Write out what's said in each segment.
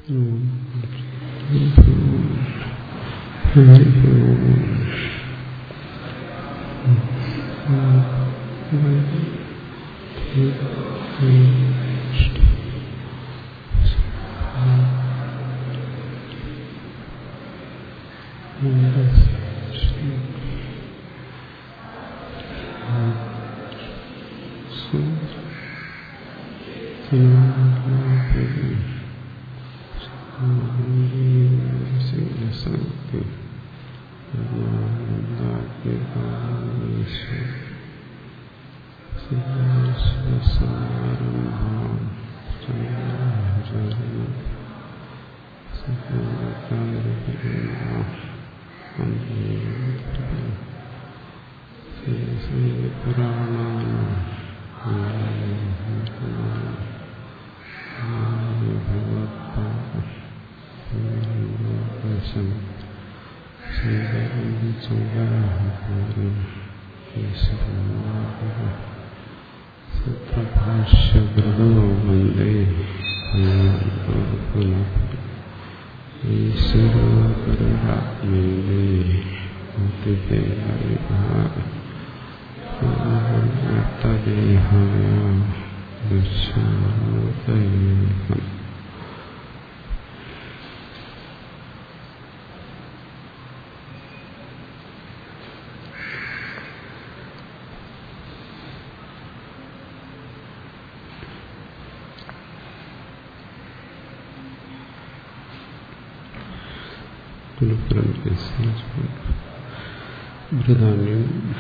ബൃഹദാന്യം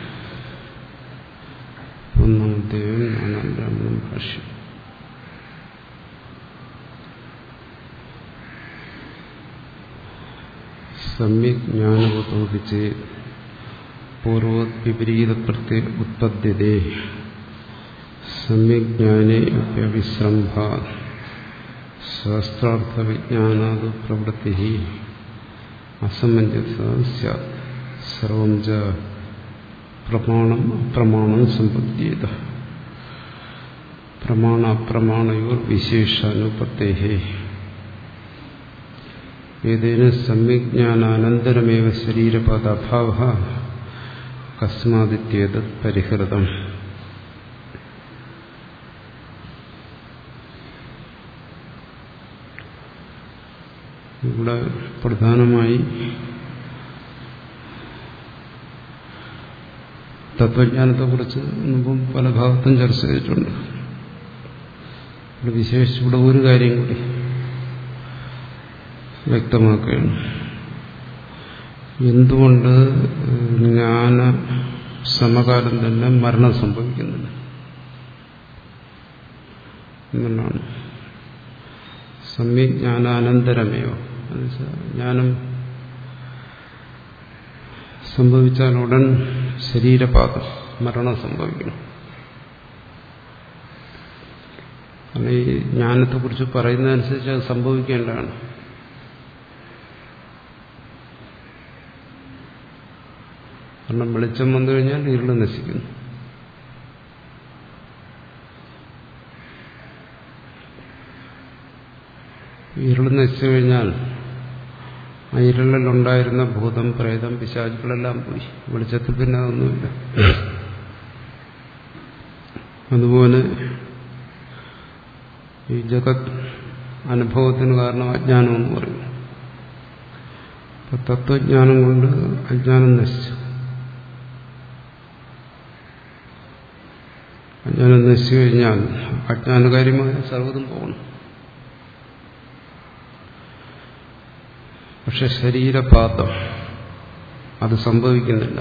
ഒന്നാമത്തേവൻ നാലാം ബ്രാഹ്മണം ഭാഷ്യം സമ്യക് ജ്ഞാനവതോപിച്ച് പൂർവത് വിപരീത പ്രത്യ ഉത്പദ്യതേ സമ്യക് ജ്ഞാനേ അപ്യവിശ്രംഭ ശാസ്ത്രാർത്ഥ വിജ്ഞാനാത് പ്രവൃത്തി അസമഞ്ജസ സ്യാത് സർവം ച പ്രമാണം അപ്രമാണം സമ്പദ്യേത പ്രമാണ അപ്രമാണയോർ വിശേഷാനുപത്തേ ഏതേന സമ്യജ്ഞാനാനന്തരമേവ ശരീരപദാഭാവ കസ്മാദിത്യേത് പരിഹൃതം ഇവിടെ പ്രധാനമായി തത്വജ്ഞാനത്തെക്കുറിച്ച് മുമ്പും പല ഭാഗത്തും ചർച്ച ചെയ്തിട്ടുണ്ട് ഇവിടെ വിശേഷിച്ചിവിടെ ഒരു കാര്യം കൂടി വ്യക്തമാക്കുകയാണ് എന്തുകൊണ്ട് ജ്ഞാന സമകാലം തന്നെ മരണം സംഭവിക്കുന്നില്ല എന്നുള്ളതാണ് സമ്യജ്ഞാനാനന്തരമേയോ ജ്ഞാനം സംഭവിച്ചാൽ ഉടൻ ശരീരപാതം മരണം സംഭവിക്കണം കാരണം ഈ ജ്ഞാനത്തെക്കുറിച്ച് പറയുന്നതനുസരിച്ച് അത് സംഭവിക്കേണ്ടതാണ് കാരണം വെളിച്ചം വന്നു കഴിഞ്ഞാൽ ഇരുള് നശിക്കുന്നു ഇരുള് നശിച്ചു കഴിഞ്ഞാൽ ആ ഇരുളിലുണ്ടായിരുന്ന ഭൂതം പ്രേതം പിശാചുക്കളെല്ലാം പോയി വെളിച്ചത്തിൽ പിന്നെ അതൊന്നുമില്ല അതുപോലെ ഈ ജഗത് അനുഭവത്തിന് കാരണം അജ്ഞാനമെന്ന് പറയും തത്വജ്ഞാനം കൊണ്ട് അജ്ഞാനം നശിച്ചു അജ്ഞാനം നശിച്ചു കഴിഞ്ഞാൽ അജ്ഞാനകാര്യമായ സർവ്വതും പോകണം പക്ഷെ ശരീരപാതം അത് സംഭവിക്കുന്നില്ല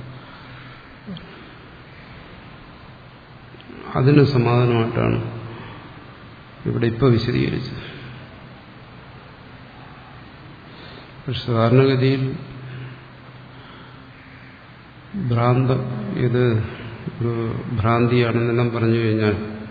അതിന് സമാധാനമായിട്ടാണ് ഇവിടെ ഇപ്പോൾ വിശദീകരിച്ചത് പക്ഷെ സാധാരണഗതിയിൽ ഭ്രാന്ത ഇത് ഒരു ഭ്രാന്തിയാണെന്നെല്ലാം പറഞ്ഞു കഴിഞ്ഞാൽ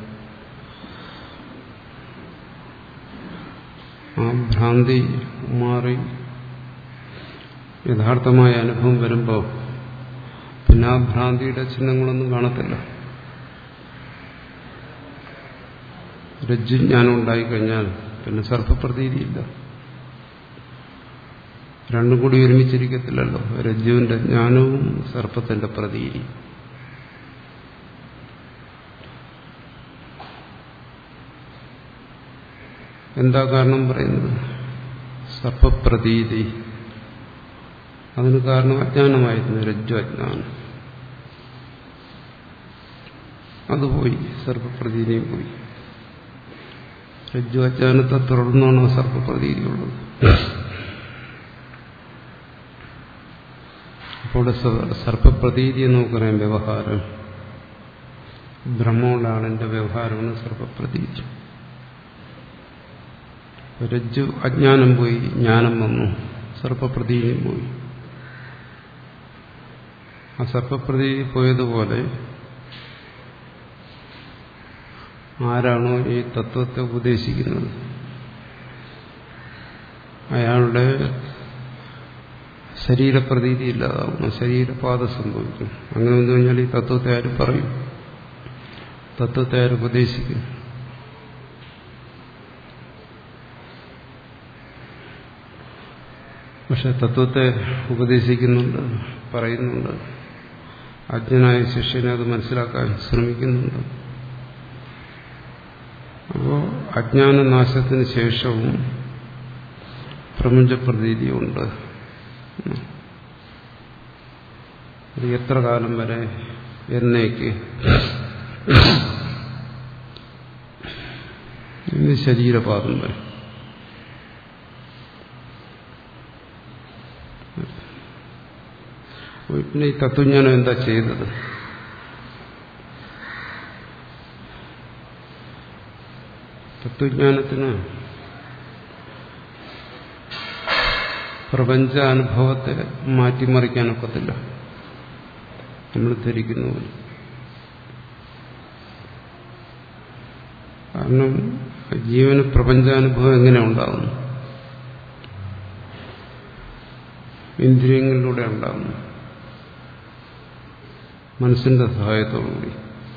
ആ ഭ്രാന്തി മാറി യഥാർത്ഥമായ അനുഭവം വരുമ്പോൾ പിന്നെ ആ ഭ്രാന്തിയുടെ ചിഹ്നങ്ങളൊന്നും കാണത്തില്ല രജ്ജുജ്ഞാനം ഉണ്ടായിക്കഴിഞ്ഞാൽ പിന്നെ സർപ്പപ്രതീതിയില്ല രണ്ടും കൂടി ഒരുമിച്ചിരിക്കത്തില്ലല്ലോ രജ്ജുവിന്റെ ജ്ഞാനവും സർപ്പത്തിന്റെ പ്രതീതി എന്താ കാരണം പറയുന്നത് സർപ്പപ്രതീതി അതിന് കാരണം അജ്ഞാനമായിരുന്നു രജ്ജു അജ്ഞാനം അത് പോയി സർപ്പപ്രതീതിയും പോയി രജ്ജു അജ്ഞാനത്തെ തുടർന്നാണ് സർപ്പപ്രതീതിയുള്ളത് അപ്പോൾ സർപ്പപ്രതീതി എന്ന് നമുക്കറിയാം വ്യവഹാരം ബ്രഹ്മമുള്ള ആളിന്റെ വ്യവഹാരമാണ് സർപ്പപ്രതീതി രജ്ജു അജ്ഞാനം പോയി ജ്ഞാനം വന്നു സർപ്പപ്രതീതിയും പോയി ആ സർപ്പപ്രതീതി പോയതുപോലെ ആരാണോ ഈ തത്വത്തെ ഉപദേശിക്കുന്നത് അയാളുടെ ശരീരപ്രതീതി ഇല്ലാതാവുന്നു ശരീരപാത സംഭവിക്കും അങ്ങനെ വന്നു കഴിഞ്ഞാൽ ഈ തത്വത്തെ ആര് പറയും തത്വത്തെ ആര് ഉപദേശിക്കും പക്ഷെ തത്വത്തെ ഉപദേശിക്കുന്നുണ്ട് പറയുന്നുണ്ട് അജ്ഞനായ ശിഷ്യനെ അത് മനസ്സിലാക്കാൻ ശ്രമിക്കുന്നുണ്ട് അപ്പോൾ അജ്ഞാനനാശത്തിന് ശേഷവും പ്രപഞ്ചപ്രതീതിയുണ്ട് അത് എത്ര കാലം വരെ എന്നേക്ക് ഇന്ന് ശരീരപാദം വരെ പിന്നെ ഈ തത്വജ്ഞാനം എന്താ ചെയ്തത് തത്വജ്ഞാനത്തിന് പ്രപഞ്ച അനുഭവത്തെ മാറ്റിമറിക്കാനൊക്കത്തില്ല നമ്മൾ ധരിക്കുന്നു കാരണം ജീവന് പ്രപഞ്ചാനുഭവം എങ്ങനെ ഉണ്ടാകുന്നു ഇന്ദ്രിയങ്ങളിലൂടെ ഉണ്ടാകുന്നു മനസ്സിന്റെ സഹായത്തോടുകൂടി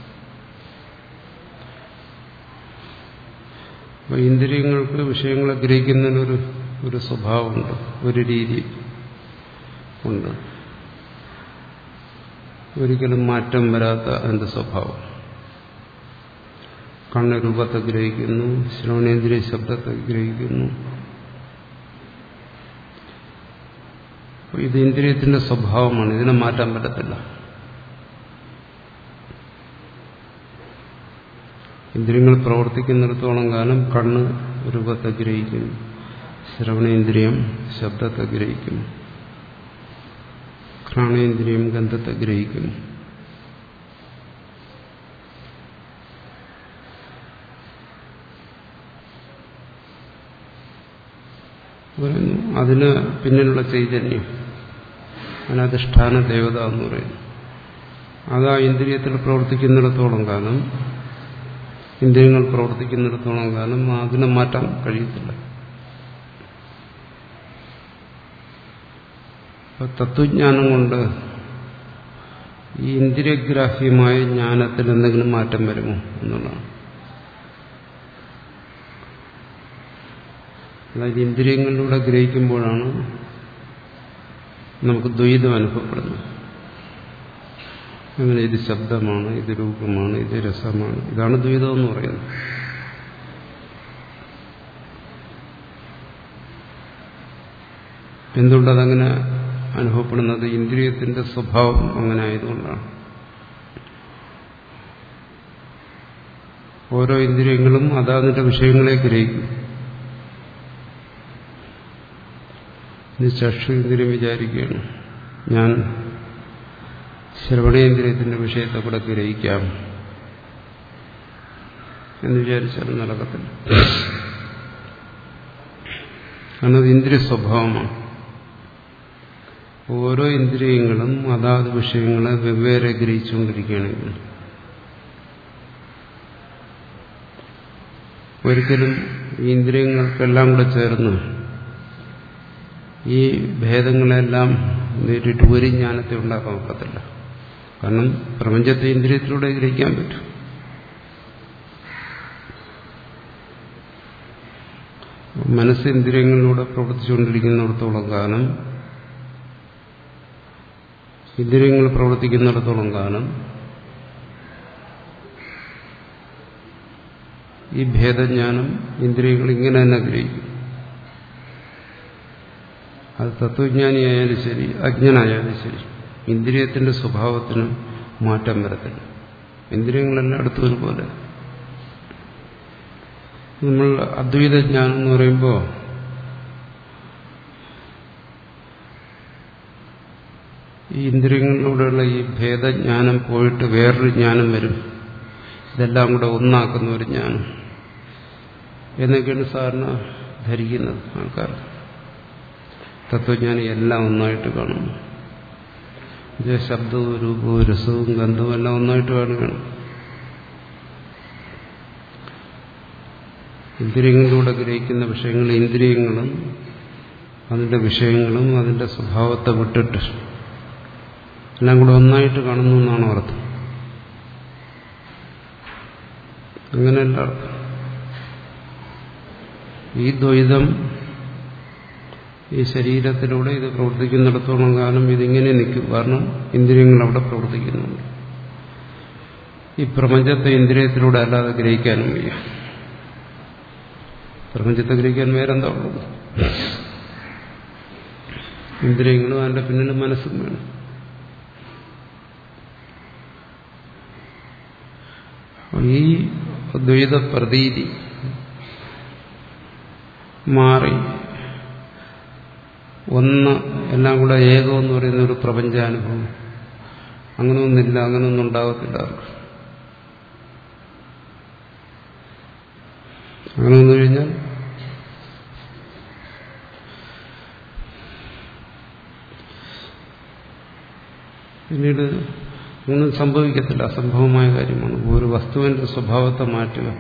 അപ്പൊ ഇന്ദ്രിയങ്ങൾക്ക് വിഷയങ്ങളെ ഗ്രഹിക്കുന്നതിനൊരു ഒരു സ്വഭാവമുണ്ട് ഒരു രീതി ഉണ്ട് ഒരിക്കലും മാറ്റം വരാത്ത അതിന്റെ സ്വഭാവം കണ്ണ് രൂപത്തെ ഗ്രഹിക്കുന്നു ശ്രവണേന്ദ്രിയ ശബ്ദത്തെ ഗ്രഹിക്കുന്നു ഇത് ഇന്ദ്രിയത്തിന്റെ സ്വഭാവമാണ് ഇതിനെ മാറ്റാൻ പറ്റത്തില്ല ഇന്ദ്രിയങ്ങൾ പ്രവർത്തിക്കുന്നിടത്തോളം കാലം കണ്ണ് രൂപത്തെ ഗ്രഹിക്കും ശ്രവണേന്ദ്രിയം ശബ്ദത്തെ ഗ്രഹിക്കും ഘ്രാണേന്ദ്രിയം ഗന്ധത്തെ ഗ്രഹിക്കും പറയുന്നു അതിന് പിന്നിലുള്ള ചൈതന്യം അതിനധിഷ്ഠാന ദേവത എന്ന് പറയുന്നു അത് ആ ഇന്ദ്രിയത്തിൽ പ്രവർത്തിക്കുന്നിടത്തോളം കാലം ഇന്ദ്രിയങ്ങൾ പ്രവർത്തിക്കുന്നിടത്തോളം കാലം അതിനെ മാറ്റാൻ കഴിയത്തില്ല തത്വജ്ഞാനം കൊണ്ട് ഈ ഇന്ദ്രിയഗ്രാഹ്യമായ ജ്ഞാനത്തിൽ എന്തെങ്കിലും മാറ്റം വരുമോ എന്നുള്ളതാണ് അതായത് ഇന്ദ്രിയങ്ങളിലൂടെ ഗ്രഹിക്കുമ്പോഴാണ് നമുക്ക് ദ്വൈതം അനുഭവപ്പെടുന്നത് അങ്ങനെ ഇത് ശബ്ദമാണ് ഇത് രൂപമാണ് ഇത് രസമാണ് ഇതാണ് ദ്വൈതം എന്ന് പറയുന്നത് എന്തുകൊണ്ടതങ്ങനെ അനുഭവപ്പെടുന്നത് ഇന്ദ്രിയത്തിന്റെ സ്വഭാവം അങ്ങനെ ആയതുകൊണ്ടാണ് ഓരോ ഇന്ദ്രിയങ്ങളും അതാതിന്റെ വിഷയങ്ങളെ ഗ്രഹിക്കും ഇത് ചക്ഷു ഇന്ദ്രിയം വിചാരിക്കുകയാണ് ഞാൻ ശ്രവണേന്ദ്രിയത്തിന്റെ വിഷയത്തെ കൂടെ ഗ്രഹിക്കാം എന്ന് വിചാരിച്ചാലും നടക്കത്തില്ല കാരണം അത് ഇന്ദ്രിയ സ്വഭാവമാണ് ഓരോ ഇന്ദ്രിയങ്ങളും അതാത് വിഷയങ്ങളെ വെവ്വേറെ ഗ്രഹിച്ചുകൊണ്ടിരിക്കുകയാണെങ്കിൽ ഒരിക്കലും ഈ ഇന്ദ്രിയങ്ങൾക്കെല്ലാം കൂടെ ചേർന്ന് ഈ ഭേദങ്ങളെല്ലാം നേരിട്ട് ഒരു ജ്ഞാനത്തെ ഉണ്ടാക്കാൻ ഒക്കത്തില്ല കാരണം പ്രപഞ്ചത്തെ ഇന്ദ്രിയത്തിലൂടെ ഗ്രഹിക്കാൻ പറ്റും മനസ്സ് ഇന്ദ്രിയങ്ങളിലൂടെ പ്രവർത്തിച്ചുകൊണ്ടിരിക്കുന്നിടത്തോളം കാലം ഇന്ദ്രിയങ്ങൾ പ്രവർത്തിക്കുന്നിടത്തോളം കാലം ഈ ഭേദജ്ഞാനം ഇന്ദ്രിയങ്ങൾ ഇങ്ങനെ തന്നെ ഗ്രഹിക്കും അത് തത്വജ്ഞാനിയായാലും ശരി അജ്ഞനായാലും ശരി ഇന്ദ്രിയത്തിന്റെ സ്വഭാവത്തിന് മാറ്റം വരത്തില്ല ഇന്ദ്രിയങ്ങളെല്ലായിടത്തും ഒരുപോലെ നമ്മൾ അദ്വൈതജ്ഞാനം എന്ന് പറയുമ്പോൾ ഈ ഇന്ദ്രിയങ്ങളിലൂടെയുള്ള ഈ ഭേദജ്ഞാനം പോയിട്ട് വേറൊരു ജ്ഞാനം വരും ഇതെല്ലാം കൂടെ ഒന്നാക്കുന്ന ഒരു ജ്ഞാനം എന്നൊക്കെയാണ് സാധാരണ ധരിക്കുന്നത് ആൾക്കാർ തത്വജ്ഞാനി എല്ലാം ഒന്നായിട്ട് കാണുന്നു ഇത് ശബ്ദവും രൂപവും രസവും ഗന്ധവും എല്ലാം ഒന്നായിട്ട് കാണുകയാണ് ഇന്ദ്രിയങ്ങളിലൂടെ ഗ്രഹിക്കുന്ന വിഷയങ്ങൾ ഇന്ദ്രിയങ്ങളും അതിന്റെ വിഷയങ്ങളും അതിന്റെ സ്വഭാവത്തെ വിട്ടിട്ട് എല്ലാം കൂടെ ഒന്നായിട്ട് കാണുന്നു എന്നാണ് അർത്ഥം അങ്ങനെയല്ല അർത്ഥം ഈ ദ്വൈതം ഈ ശരീരത്തിലൂടെ ഇത് പ്രവർത്തിക്കുന്നിടത്തോളം കാലം ഇതിങ്ങനെ നിൽക്കും കാരണം ഇന്ദ്രിയങ്ങൾ അവിടെ പ്രവർത്തിക്കുന്നുണ്ട് ഈ പ്രപഞ്ചത്തെ ഇന്ദ്രിയത്തിലൂടെ അല്ലാതെ ഗ്രഹിക്കാനും വയ്യ പ്രപഞ്ചത്തെ ഗ്രഹിക്കാൻ വേറെന്താ ഉള്ളത് ഇന്ദ്രിയങ്ങളും അതിന്റെ പിന്നിൽ മനസ്സും വേണം ഈ ദ്വൈത പ്രതീതി മാറി ഒന്ന് എല്ലാം കൂടെ ഏകം എന്ന് പറയുന്ന ഒരു പ്രപഞ്ചാനുഭവം അങ്ങനെ ഒന്നില്ല അങ്ങനെ ഒന്നും ഉണ്ടാകത്തില്ല അവർക്ക് അങ്ങനെ വന്നു കഴിഞ്ഞാൽ പിന്നീട് ഒന്നും സംഭവിക്കത്തില്ല അസംഭവമായ കാര്യമാണ് ഒരു വസ്തുവിന്റെ സ്വഭാവത്തെ മാറ്റുക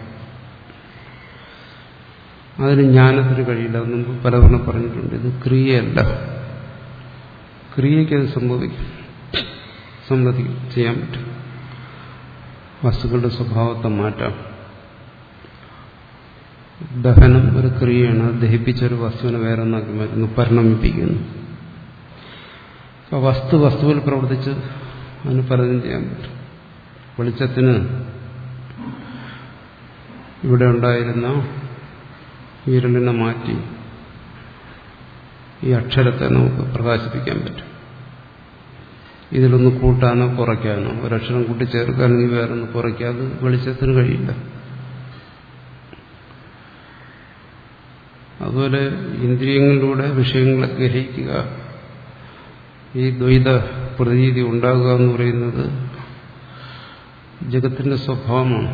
അതിന് ജ്ഞാനത്തിന് കഴിയില്ല മുമ്പ് പലതവണ പറഞ്ഞിട്ടുണ്ട് ഇത് ക്രിയയല്ല ക്രിയയ്ക്ക് അത് സംഭവിക്കും സമ്മതി ചെയ്യാൻ പറ്റും വസ്തുക്കളുടെ സ്വഭാവത്തെ മാറ്റാം ദഹനം ഒരു ക്രിയയാണ് അത് ദഹിപ്പിച്ച ഒരു വസ്തുവിനെ വേറെ ഒന്നാക്കി മാറ്റുന്നു പരിണമിപ്പിക്കുന്നു അപ്പോൾ വസ്തു വസ്തുവിൽ പ്രവർത്തിച്ച് അതിന് പലതും ചെയ്യാൻ പറ്റും വെളിച്ചത്തിന് ഇവിടെ ഉണ്ടായിരുന്ന വിരലിനെ മാറ്റി ഈ അക്ഷരത്തെ നമുക്ക് പ്രകാശിപ്പിക്കാൻ പറ്റും ഇതിലൊന്ന് കൂട്ടാനോ കുറയ്ക്കാനോ ഒരക്ഷരം കൂട്ടിച്ചേർക്കാനെങ്കിൽ വേറൊന്ന് കുറയ്ക്കാതെ വെളിച്ചത്തിന് കഴിയില്ല അതുപോലെ ഇന്ദ്രിയങ്ങളിലൂടെ വിഷയങ്ങളെ ഗ്രഹിക്കുക ഈ ദ്വൈത പ്രതീതി ഉണ്ടാകുക എന്ന് പറയുന്നത് ജഗത്തിന്റെ സ്വഭാവമാണ്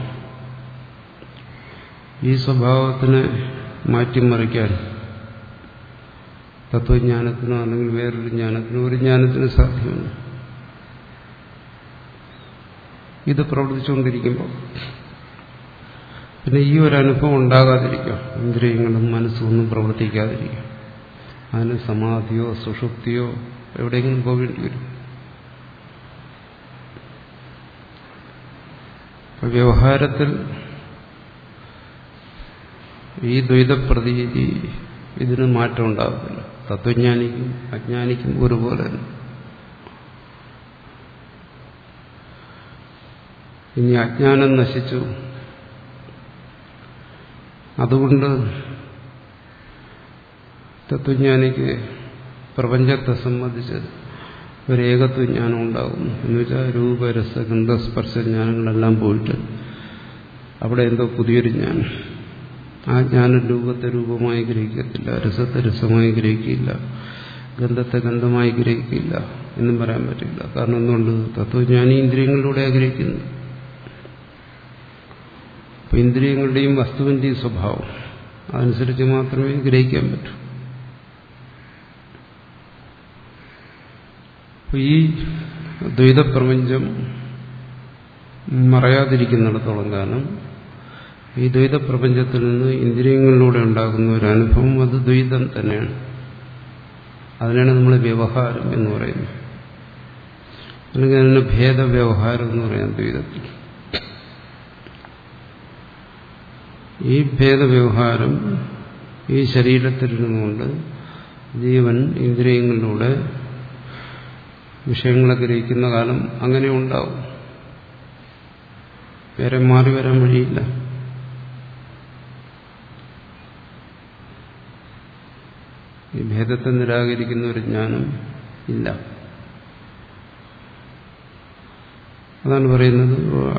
ഈ സ്വഭാവത്തിനെ മാറ്റിമറിക്കാൻ തത്വജ്ഞാനത്തിനോ അല്ലെങ്കിൽ വേറൊരു ജ്ഞാനത്തിനോ ഒരു ജ്ഞാനത്തിന് സാധ്യമല്ല ഇത് പ്രവർത്തിച്ചുകൊണ്ടിരിക്കുമ്പോൾ പിന്നെ ഈ ഒരു അനുഭവം ഉണ്ടാകാതിരിക്കാം ഇന്ദ്രിയങ്ങളും മനസ്സും ഒന്നും പ്രവർത്തിക്കാതിരിക്കാം അതിന് സമാധിയോ സുഷുപ്തിയോ എവിടെയെങ്കിലും പോകേണ്ടി വരും വ്യവഹാരത്തിൽ ഈ ദ്വൈതപ്രതീതി ഇതിന് മാറ്റം ഉണ്ടാകത്തില്ല തത്വജ്ഞാനിക്കും അജ്ഞാനിക്കും ഒരുപോലെ ഇനി അജ്ഞാനം നശിച്ചു അതുകൊണ്ട് തത്വജ്ഞാനിക്ക് പ്രപഞ്ചത്തെ സംബന്ധിച്ച് ഒരു ഏകത്വജ്ഞാനം ഉണ്ടാകുന്നു എന്ന് വെച്ചാൽ രൂപരസ ഗന്ധസ്പർശ ജ്ഞാനങ്ങളെല്ലാം പോയിട്ട് അവിടെ എന്തോ പുതിയൊരു ജ്ഞാനം ആ ജ്ഞാനം രൂപത്തെ രൂപമായി ഗ്രഹിക്കത്തില്ല രസത്തെ രസമായി ഗ്രഹിക്കില്ല ഗന്ധത്തെ ഗന്ധമായി ഗ്രഹിക്കില്ല എന്നും പറയാൻ പറ്റില്ല കാരണം എന്തുകൊണ്ട് തത്വജ്ഞാനി ഇന്ദ്രിയങ്ങളിലൂടെ ആഗ്രഹിക്കുന്നു അപ്പൊ ഇന്ദ്രിയങ്ങളുടെയും വസ്തുവിന്റെയും സ്വഭാവം അതനുസരിച്ച് മാത്രമേ ഗ്രഹിക്കാൻ പറ്റൂ ഈ ദ്വൈതപ്രപഞ്ചം മറയാതിരിക്കുന്നിടത്തോളം കാലം ഈ ദ്വൈതപ്രപഞ്ചത്തിൽ നിന്ന് ഇന്ദ്രിയങ്ങളിലൂടെ ഉണ്ടാകുന്ന ഒരു അനുഭവം അത് ദ്വൈതം തന്നെയാണ് അതിനാണ് നമ്മൾ വ്യവഹാരം എന്ന് പറയുന്നത് അല്ലെങ്കിൽ അതിന് ഭേദവ്യവഹാരം എന്ന് പറയാം ദ്വൈതത്തിൽ ഈ ഭേദവ്യവഹാരം ഈ ശരീരത്തിലിരുന്നുകൊണ്ട് ജീവൻ ഇന്ദ്രിയങ്ങളിലൂടെ വിഷയങ്ങളെ ഗ്രഹിക്കുന്ന കാലം അങ്ങനെ ഉണ്ടാവും വേറെ മാറി വരാൻ വഴിയില്ല ഈ ഭേദത്തെ നിരാകരിക്കുന്ന ഒരു ജ്ഞാനം ഇല്ല അതാണ് പറയുന്നത്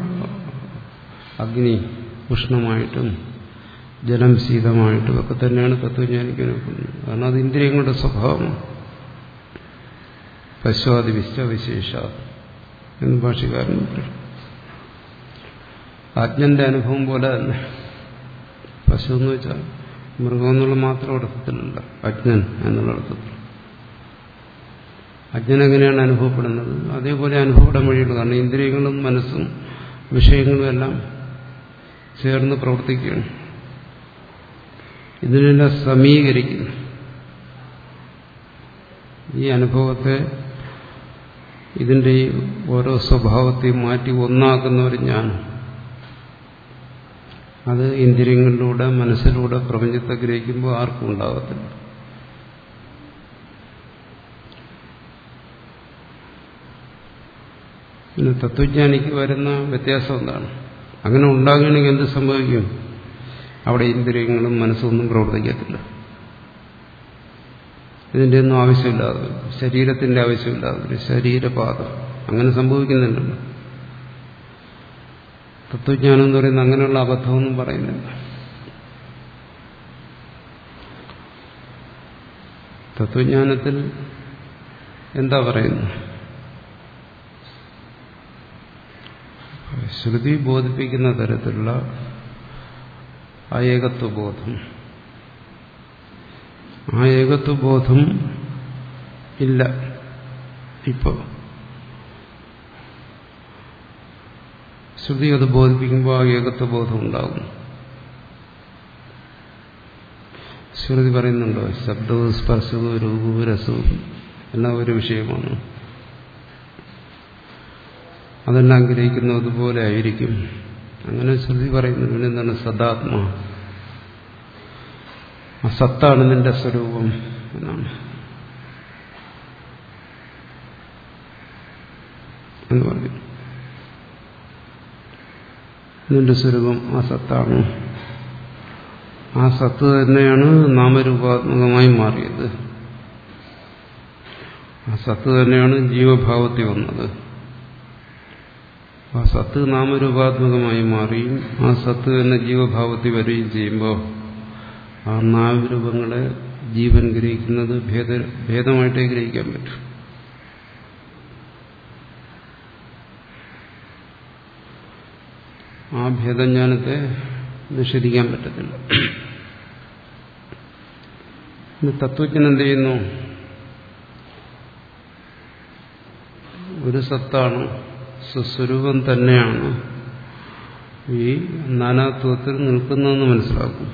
അഗ്നി ഉഷ്ണമായിട്ടും ജലം ശീതമായിട്ടും ഒക്കെ തന്നെയാണ് തത്വജ്ഞാനിക്ക് അനുഭവപ്പെടുന്നത് കാരണം അത് ഇന്ദ്രിയങ്ങളുടെ സ്വഭാവമാണ് പശ്വാദി വിശ്വവിശേഷ എന്ന് ഭാഷകാരൻ പറയും അജ്ഞന്റെ അനുഭവം പോലെ തന്നെ പശു എന്ന് വെച്ചാൽ മൃഗം എന്നുള്ള മാത്രം അർത്ഥത്തിലല്ല അജ്ഞൻ എന്നുള്ള അർത്ഥത്തിൽ അജ്ഞൻ എങ്ങനെയാണ് അനുഭവപ്പെടുന്നത് അതേപോലെ അനുഭവപ്പെടാൻ വഴിയുള്ളൂ കാരണം ഇന്ദ്രിയങ്ങളും മനസ്സും വിഷയങ്ങളും എല്ലാം ചേർന്ന് പ്രവർത്തിക്കുകയാണ് ഇതിനെല്ലാം സമീകരിക്കുന്നു ഈ അനുഭവത്തെ ഇതിന്റെ ഈ ഓരോ സ്വഭാവത്തെയും മാറ്റി ഒന്നാക്കുന്ന ഒരു ജ്ഞാനം അത് ഇന്ദ്രിയങ്ങളിലൂടെ മനസ്സിലൂടെ പ്രപഞ്ചത്തെ ഗ്രഹിക്കുമ്പോൾ ആർക്കും ഉണ്ടാകത്തില്ല പിന്നെ തത്വജ്ഞാനിക്ക് വരുന്ന വ്യത്യാസം എന്താണ് അങ്ങനെ ഉണ്ടാകണമെങ്കിൽ എന്ത് സംഭവിക്കും അവിടെ ഇന്ദ്രിയങ്ങളും മനസ്സൊന്നും പ്രവർത്തിക്കത്തില്ല ഇതിൻ്റെ ഒന്നും ആവശ്യമില്ലാതെ ശരീരത്തിന്റെ ആവശ്യമില്ലാതെ ശരീരപാതം അങ്ങനെ സംഭവിക്കുന്നുണ്ടല്ലോ തത്വജ്ഞാനം എന്ന് പറയുന്നത് അങ്ങനെയുള്ള അബദ്ധമൊന്നും പറയുന്നില്ല തത്വജ്ഞാനത്തിൽ എന്താ പറയുന്നത് ശ്രുതി ബോധിപ്പിക്കുന്ന തരത്തിലുള്ള ആ ഏകത്വബോധം ആ ഏകത്വബോധം ഇല്ല ഇപ്പോൾ ശ്രുതി അത് ബോധിപ്പിക്കുമ്പോൾ ആ ഏകത്വബോധം ഉണ്ടാകും ശ്രുതി പറയുന്നുണ്ടോ ശബ്ദവും സ്പർശവും രൂപവും രസവും എല്ലാം ഒരു വിഷയമാണ് അതെല്ലാം ഗ്രഹിക്കുന്നത് പോലെ ആയിരിക്കും അങ്ങനെ ശ്രുതി പറയുന്നു പിന്നെന്താണ് സദാത്മാ ആ സത്താണ് നിന്റെ സ്വരൂപം എന്നാണ് എന്ന് പറയും നിന്റെ സ്വരൂപം ആ സത്താണ് ആ സത്ത് തന്നെയാണ് നാമരൂപാത്മകമായി മാറിയത് ആ സത്ത് തന്നെയാണ് ജീവഭാവത്തിൽ വന്നത് ആ സത്ത് നാമരൂപാത്മകമായി മാറിയും ആ സത്ത് തന്നെ ജീവഭാവത്തിൽ വരികയും ചെയ്യുമ്പോൾ ആ നാമരൂപങ്ങളെ ജീവൻ ഗ്രഹിക്കുന്നത് ഭേദ ഭേദമായിട്ടേ ഗ്രഹിക്കാൻ പറ്റും ആ ഭേദജ്ഞാനത്തെ നിഷേധിക്കാൻ പറ്റത്തില്ല തത്വജ്ഞൻ എന്ത് ചെയ്യുന്നു ഒരു സത്താണ് സ്വസ്വരൂപം തന്നെയാണ് ഈ നാനാത്വത്തിൽ നിൽക്കുന്നതെന്ന് മനസ്സിലാക്കും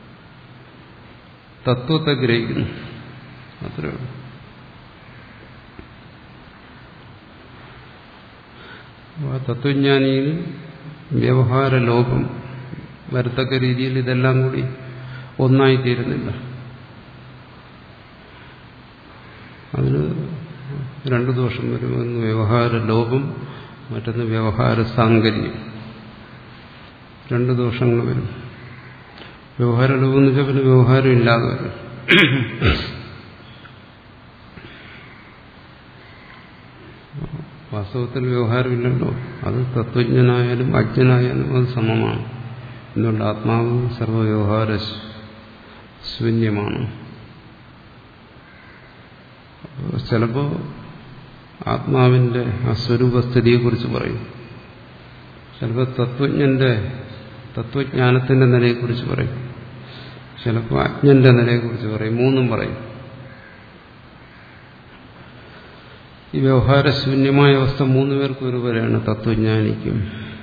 തത്വത്തെ ഗ്രഹിക്കുന്നു അത്രേ ഉള്ളൂ ആ തത്വജ്ഞാനിയിൽ വ്യവഹാര ലോപം വരത്തക്ക രീതിയിൽ ഇതെല്ലാം കൂടി ഒന്നായിത്തീരുന്നില്ല അതിന് രണ്ടു ദോഷം വരും ഒന്ന് വ്യവഹാര ലോപം മറ്റൊന്ന് വ്യവഹാര സാങ്കര്യം രണ്ട് ദോഷങ്ങൾ വരും വ്യവഹാര ലോപം എന്ന് വെച്ചാൽ പിന്നെ വ്യവഹാരം ഇല്ലാതെ വരും വാസ്തവത്തിൽ വ്യവഹാരമില്ലല്ലോ അത് തത്വജ്ഞനായാലും അജ്ഞനായാലും അത് സമമാണ് എന്തുകൊണ്ട് ആത്മാവ് സർവവ്യവഹാര ശൂന്യമാണ് ചിലപ്പോൾ ആത്മാവിന്റെ ആ സ്വരൂപസ്ഥിതിയെക്കുറിച്ച് പറയും ചിലപ്പോൾ തത്വജ്ഞന്റെ തത്വജ്ഞാനത്തിന്റെ നിലയെക്കുറിച്ച് പറയും ചിലപ്പോൾ അജ്ഞന്റെ നിലയെക്കുറിച്ച് പറയും മൂന്നും പറയും ഈ വ്യവഹാരശൂന്യമായ അവസ്ഥ മൂന്ന് പേർക്ക് ഒരുപോലെയാണ് തത്വജ്ഞാനിക്കും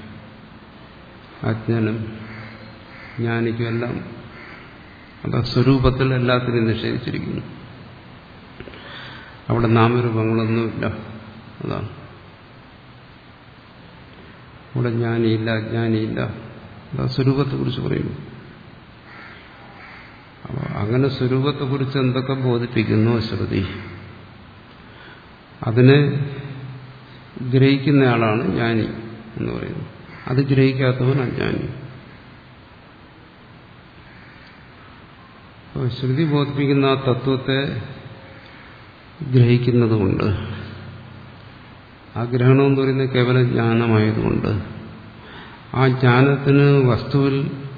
അജ്ഞനും ജ്ഞാനിക്കും എല്ലാം അത് സ്വരൂപത്തിൽ എല്ലാത്തിനെയും നിഷേധിച്ചിരിക്കുന്നു അവിടെ നാമരൂപങ്ങളൊന്നുമില്ല അതാണ് അവിടെ ജ്ഞാനിയില്ല അജ്ഞാനിയില്ല അതാ സ്വരൂപത്തെക്കുറിച്ച് പറയുന്നു അപ്പോൾ അങ്ങനെ സ്വരൂപത്തെക്കുറിച്ച് എന്തൊക്കെ ബോധിപ്പിക്കുന്നു ശ്രുതി അതിനെ ഗ്രഹിക്കുന്നയാളാണ് ജ്ഞാനി എന്ന് പറയുന്നത് അത് ഗ്രഹിക്കാത്തവൻ അജ്ഞാനി അപ്പോൾ ശ്രുതി ബോധിപ്പിക്കുന്ന ആ തത്വത്തെ ഗ്രഹിക്കുന്നതുകൊണ്ട് ആ ഗ്രഹണം എന്ന് പറയുന്നത് കേവലം ജ്ഞാനമായതുകൊണ്ട് ആ ജ്ഞാനത്തിന് വസ്തുവിൽ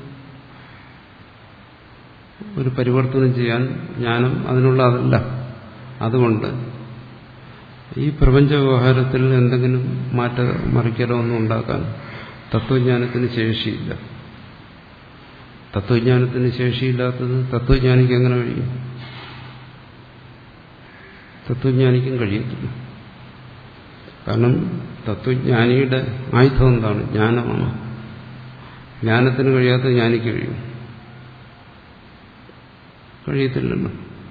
ഒരു പരിവർത്തനം ചെയ്യാൻ ജ്ഞാനം അതിനുള്ള അതല്ല അതുകൊണ്ട് ഈ പ്രപഞ്ച വ്യവഹാരത്തിൽ എന്തെങ്കിലും മാറ്റ മറിക്കലോ ഒന്നും ഉണ്ടാക്കാൻ തത്വജ്ഞാനത്തിന് ശേഷിയില്ല തത്വജ്ഞാനത്തിന് ശേഷിയില്ലാത്തത് തത്വജ്ഞാനിക്ക് എങ്ങനെ കഴിയും തത്വജ്ഞാനിക്കും കഴിയത്തില്ല കാരണം തത്വജ്ഞാനിയുടെ ആയുധം എന്താണ് ജ്ഞാനമാണ് ജ്ഞാനത്തിന് കഴിയാത്ത ജ്ഞാനിക്ക് കഴിയും കഴിയത്തില്ലല്ലോ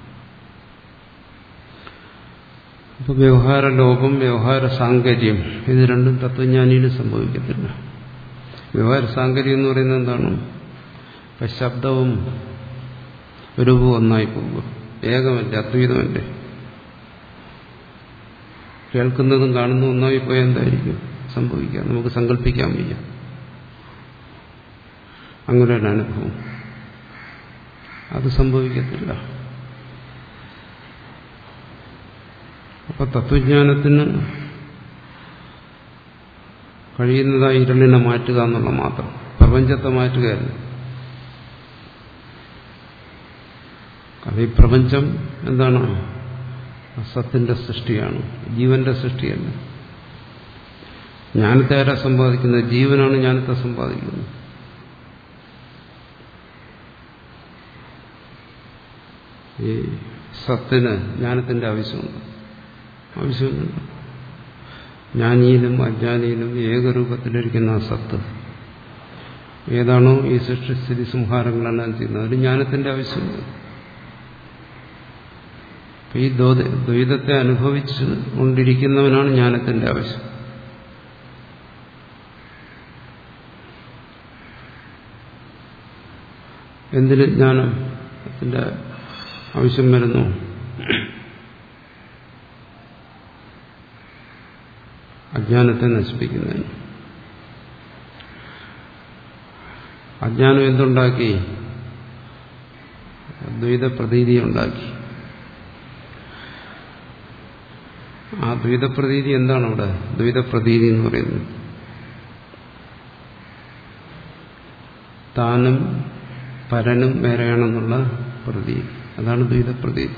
അപ്പൊ വ്യവഹാര ലോപം വ്യവഹാര സാങ്കര്യം ഇത് രണ്ടും തത്വജ്ഞാനിയിൽ സംഭവിക്കത്തില്ല വ്യവഹാര സാങ്കര്യം എന്ന് പറയുന്നത് എന്താണ് ഇപ്പൊ ശബ്ദവും രൂപവും ഒന്നായി പോവുക ഏകമല്ല അദ്വൈതമല്ലേ കേൾക്കുന്നതും കാണുന്നതും ഒന്നായി പോയാൽ എന്തായിരിക്കും സംഭവിക്കുക നമുക്ക് സങ്കല്പിക്കാൻ വയ്യ അങ്ങനെ ഒരു അനുഭവം അത് സംഭവിക്കത്തില്ല അപ്പൊ തത്വജ്ഞാനത്തിന് കഴിയുന്നതായി ഇരുളിനെ മാറ്റുക എന്നുള്ള മാത്രം പ്രപഞ്ചത്തെ മാറ്റുകയല്ല കാരണം ഈ പ്രപഞ്ചം എന്താണ് സത്തിന്റെ സൃഷ്ടിയാണ് ജീവന്റെ സൃഷ്ടിയല്ല ജ്ഞാനത്തെ ആരാ സമ്പാദിക്കുന്നത് ജീവനാണ് ജ്ഞാനത്തെ സമ്പാദിക്കുന്നത് ഈ സത്തിന് ജ്ഞാനത്തിന്റെ ആവശ്യമുണ്ട് ആവശ്യമില്ല ജ്ഞാനിയിലും അജ്ഞാനിയിലും ഏകരൂപത്തിലിരിക്കുന്ന ആ സത്ത് ഏതാണോ ഈ സൃഷ്ടിസ്ഥിതി സംഹാരങ്ങളെല്ലാം ചെയ്യുന്നത് അതിന് ജ്ഞാനത്തിന്റെ ആവശ്യമില്ല ഈ ദ്വൈതത്തെ അനുഭവിച്ചു കൊണ്ടിരിക്കുന്നവനാണ് ജ്ഞാനത്തിന്റെ ആവശ്യം എന്തിന് ജ്ഞാനത്തിന്റെ ആവശ്യം വരുന്നു അജ്ഞാനത്തെ നശിപ്പിക്കുന്നതിന് അജ്ഞാനം എന്തുണ്ടാക്കി ദ്വൈത പ്രതീതി ഉണ്ടാക്കി ആ ദ്വൈതപ്രതീതി എന്താണ് അവിടെ ദ്വൈതപ്രതീതി എന്ന് പറയുന്നത് താനും പരനും വേറെയാണെന്നുള്ള പ്രതീതി അതാണ് ദ്വൈതപ്രതീതി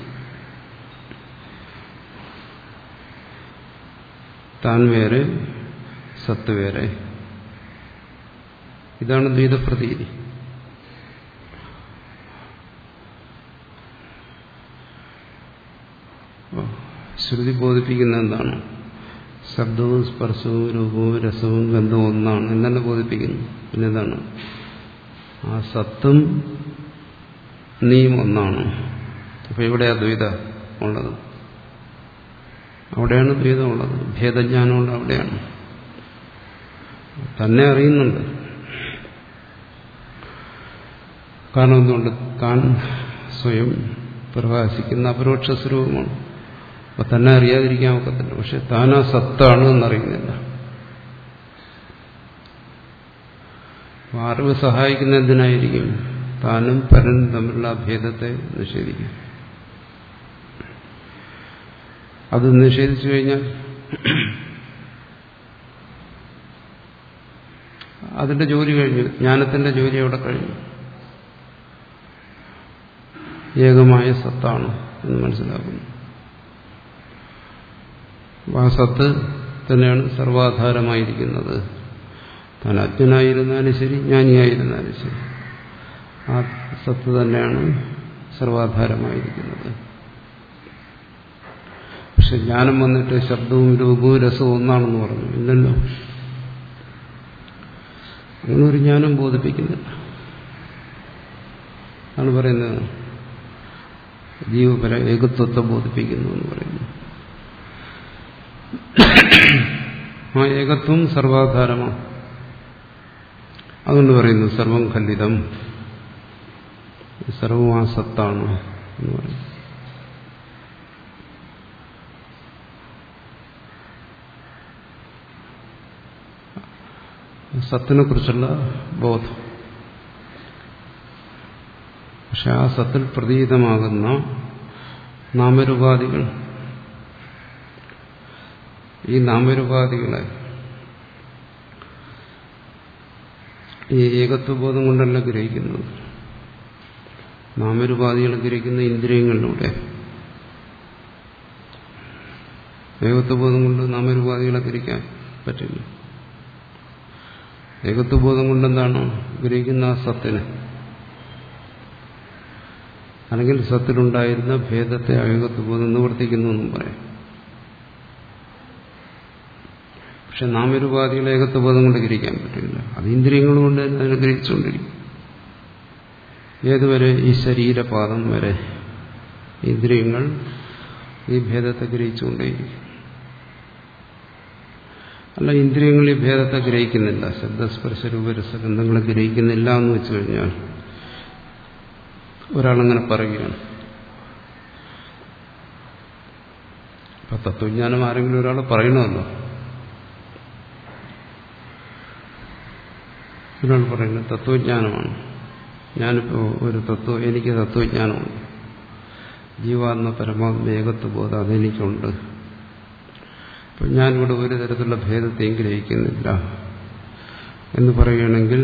താൻ വേറെ സത്ത് വേറെ ഇതാണ് ദ്വൈതപ്രതീതി ശ്രുതി ബോധിപ്പിക്കുന്ന എന്താണ് ശബ്ദവും സ്പർശവും രൂപവും രസവും ഗന്ധവും ഒന്നാണ് എന്നെ ബോധിപ്പിക്കുന്നു പിന്നെന്താണ് ആ സത്തും നീയും ഒന്നാണ് അപ്പൊ എവിടെയാ ദ്വൈത ഉള്ളത് അവിടെയാണ് ദ്വൈതമുള്ളത് ഭേദജ്ഞാനമുള്ള അവിടെയാണ് തന്നെ അറിയുന്നുണ്ട് കാരണം എന്തുകൊണ്ട് താൻ സ്വയം പ്രകാശിക്കുന്ന അപരോക്ഷ സ്വരൂപമാണ് അപ്പൊ തന്നെ അറിയാതിരിക്കാൻ ഒക്കത്തില്ല പക്ഷെ താൻ ആ സത്താണ് എന്നറിയുന്നില്ല അറിവ് സഹായിക്കുന്ന എന്തിനായിരിക്കും താനും പരനും തമ്മിലുള്ള ഭേദത്തെ നിഷേധിക്കും അത് നിഷേധിച്ചു കഴിഞ്ഞാൽ അതിന്റെ ജോലി കഴിഞ്ഞു ജ്ഞാനത്തിന്റെ ജോലി അവിടെ കഴിഞ്ഞു ഏകമായ സത്താണ് എന്ന് മനസ്സിലാക്കുന്നു ആ സത്ത് തന്നെയാണ് സർവാധാരമായിരിക്കുന്നത് താൻ അജ്ഞനായിരുന്നാലും ശരി ജ്ഞാനിയായിരുന്നാലും ശരി ആ സത്ത് തന്നെയാണ് സർവാധാരമായിരിക്കുന്നത് പക്ഷെ ജ്ഞാനം വന്നിട്ട് ശബ്ദവും രൂപവും രസവും ഒന്നാണെന്ന് പറഞ്ഞു ഇല്ലല്ലോ അങ്ങനെ ഒരു ജ്ഞാനം ബോധിപ്പിക്കുന്നില്ല ആണ് പറയുന്നത് ജീവപര ഏകത്വത്തെ ബോധിപ്പിക്കുന്നു എന്ന് പറയുന്നു ആ ഏകത്വം സർവാധാരമാണ് അതുകൊണ്ട് പറയുന്നു സർവം ഖണ്ഡിതം സർവവും ആ സത്താണ് എന്ന് പറയും സത്തിനെ കുറിച്ചുള്ള ബോധം പക്ഷെ ആ സത്തിൽ പ്രതീതമാകുന്ന നാമരൂപാധികൾ ഈ നാമരൂപാധികളെ ഈ ഏകത്വബോധം കൊണ്ടല്ല ഗ്രഹിക്കുന്നത് നാമരൂപാധികൾ ഗ്രഹിക്കുന്ന ഇന്ദ്രിയങ്ങളിലൂടെ ഏകത്വബോധം കൊണ്ട് നാമരൂപാധികളെ ഗ്രഹിക്കാൻ പറ്റില്ല ഏകത്വബോധം കൊണ്ട് എന്താണ് ഗ്രഹിക്കുന്ന ആ സത്തിനെ അല്ലെങ്കിൽ സത്തിലുണ്ടായിരുന്ന ഭേദത്തെ അയോഗത്വബോധം നിവർത്തിക്കുന്നു എന്നും പറയാം പക്ഷെ നാമരൂപാധികളെ ഏകത്വബോധം കൊണ്ട് ഗ്രഹിക്കാൻ പറ്റില്ല അത് ഇന്ദ്രിയങ്ങൾ കൊണ്ട് തന്നെ അതിനെ ഗ്രഹിച്ചുകൊണ്ടിരിക്കും ഏതുവരെ ഈ ശരീരപാദം വരെ ഇന്ദ്രിയങ്ങൾ ഈ ഭേദത്തെ ഗ്രഹിച്ചുകൊണ്ടേയിരിക്കും അല്ല ഇന്ദ്രിയങ്ങൾ ഈ ഭേദത്തെ ഗ്രഹിക്കുന്നില്ല ശബ്ദസ്പർശ രൂപരസഗന്ധങ്ങളെ ഗ്രഹിക്കുന്നില്ല എന്ന് വെച്ചു കഴിഞ്ഞാൽ ഒരാളങ്ങനെ പറയുകയാണ് അപ്പൊ തത്വജ്ഞാനം ആരെങ്കിലും ഒരാൾ പറയണമല്ലോ ഒരാൾ പറയുന്നത് തത്വജ്ഞാനമാണ് ഞാനിപ്പോ ഒരു തത്വ എനിക്ക് തത്വജ്ഞാനമുണ്ട് ജീവാത്മ പരമാത്മ ഏകത്വബോധം അതെനിക്കുണ്ട് അപ്പം ഞാനിവിടെ ഒരു തരത്തിലുള്ള ഭേദത്തെയും ഗ്രഹിക്കുന്നില്ല എന്ന് പറയുകയാണെങ്കിൽ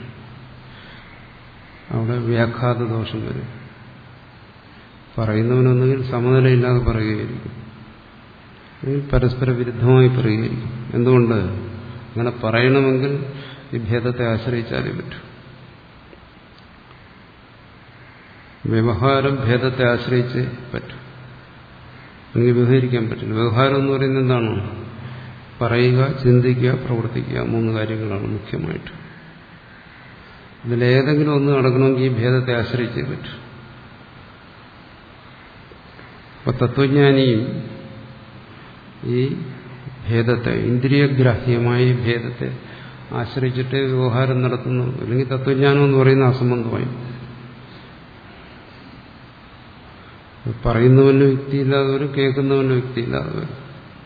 അവിടെ വ്യാഘാത ദോഷം വരും പറയുന്നവനൊന്നുകിൽ സമനിലയില്ലാതെ പറയുകയായിരിക്കും അല്ലെങ്കിൽ പരസ്പര വിരുദ്ധമായി പറയുകയായിരിക്കും എന്തുകൊണ്ട് അങ്ങനെ പറയണമെങ്കിൽ ഈ ഭേദത്തെ ആശ്രയിച്ചാലേ പറ്റൂ വ്യവഹാരം ഭേദത്തെ ആശ്രയിച്ച് പറ്റും എനിക്ക് വ്യവഹരിക്കാൻ പറ്റില്ല വ്യവഹാരം എന്ന് പറയുന്നത് എന്താണ് പറയുക ചിന്തിക്കുക പ്രവർത്തിക്കുക മൂന്ന് കാര്യങ്ങളാണ് മുഖ്യമായിട്ട് ഇതിലേതെങ്കിലും ഒന്ന് നടക്കണമെങ്കിൽ ഈ ഭേദത്തെ ആശ്രയിച്ചേ പറ്റൂ അപ്പൊ തത്വജ്ഞാനിയും ഈ ഭേദത്തെ ഇന്ദ്രിയഗ്രാഹ്യമായ ഈ ഭേദത്തെ ആശ്രയിച്ചിട്ട് വ്യവഹാരം നടത്തുന്നു അല്ലെങ്കിൽ തത്വജ്ഞാനം എന്ന് പറയുന്ന അസംബന്ധമായി പറയുന്നവന് വ്യക്തിയില്ലാതെ വരും കേൾക്കുന്നവന് വ്യക്തിയില്ലാതെ വരും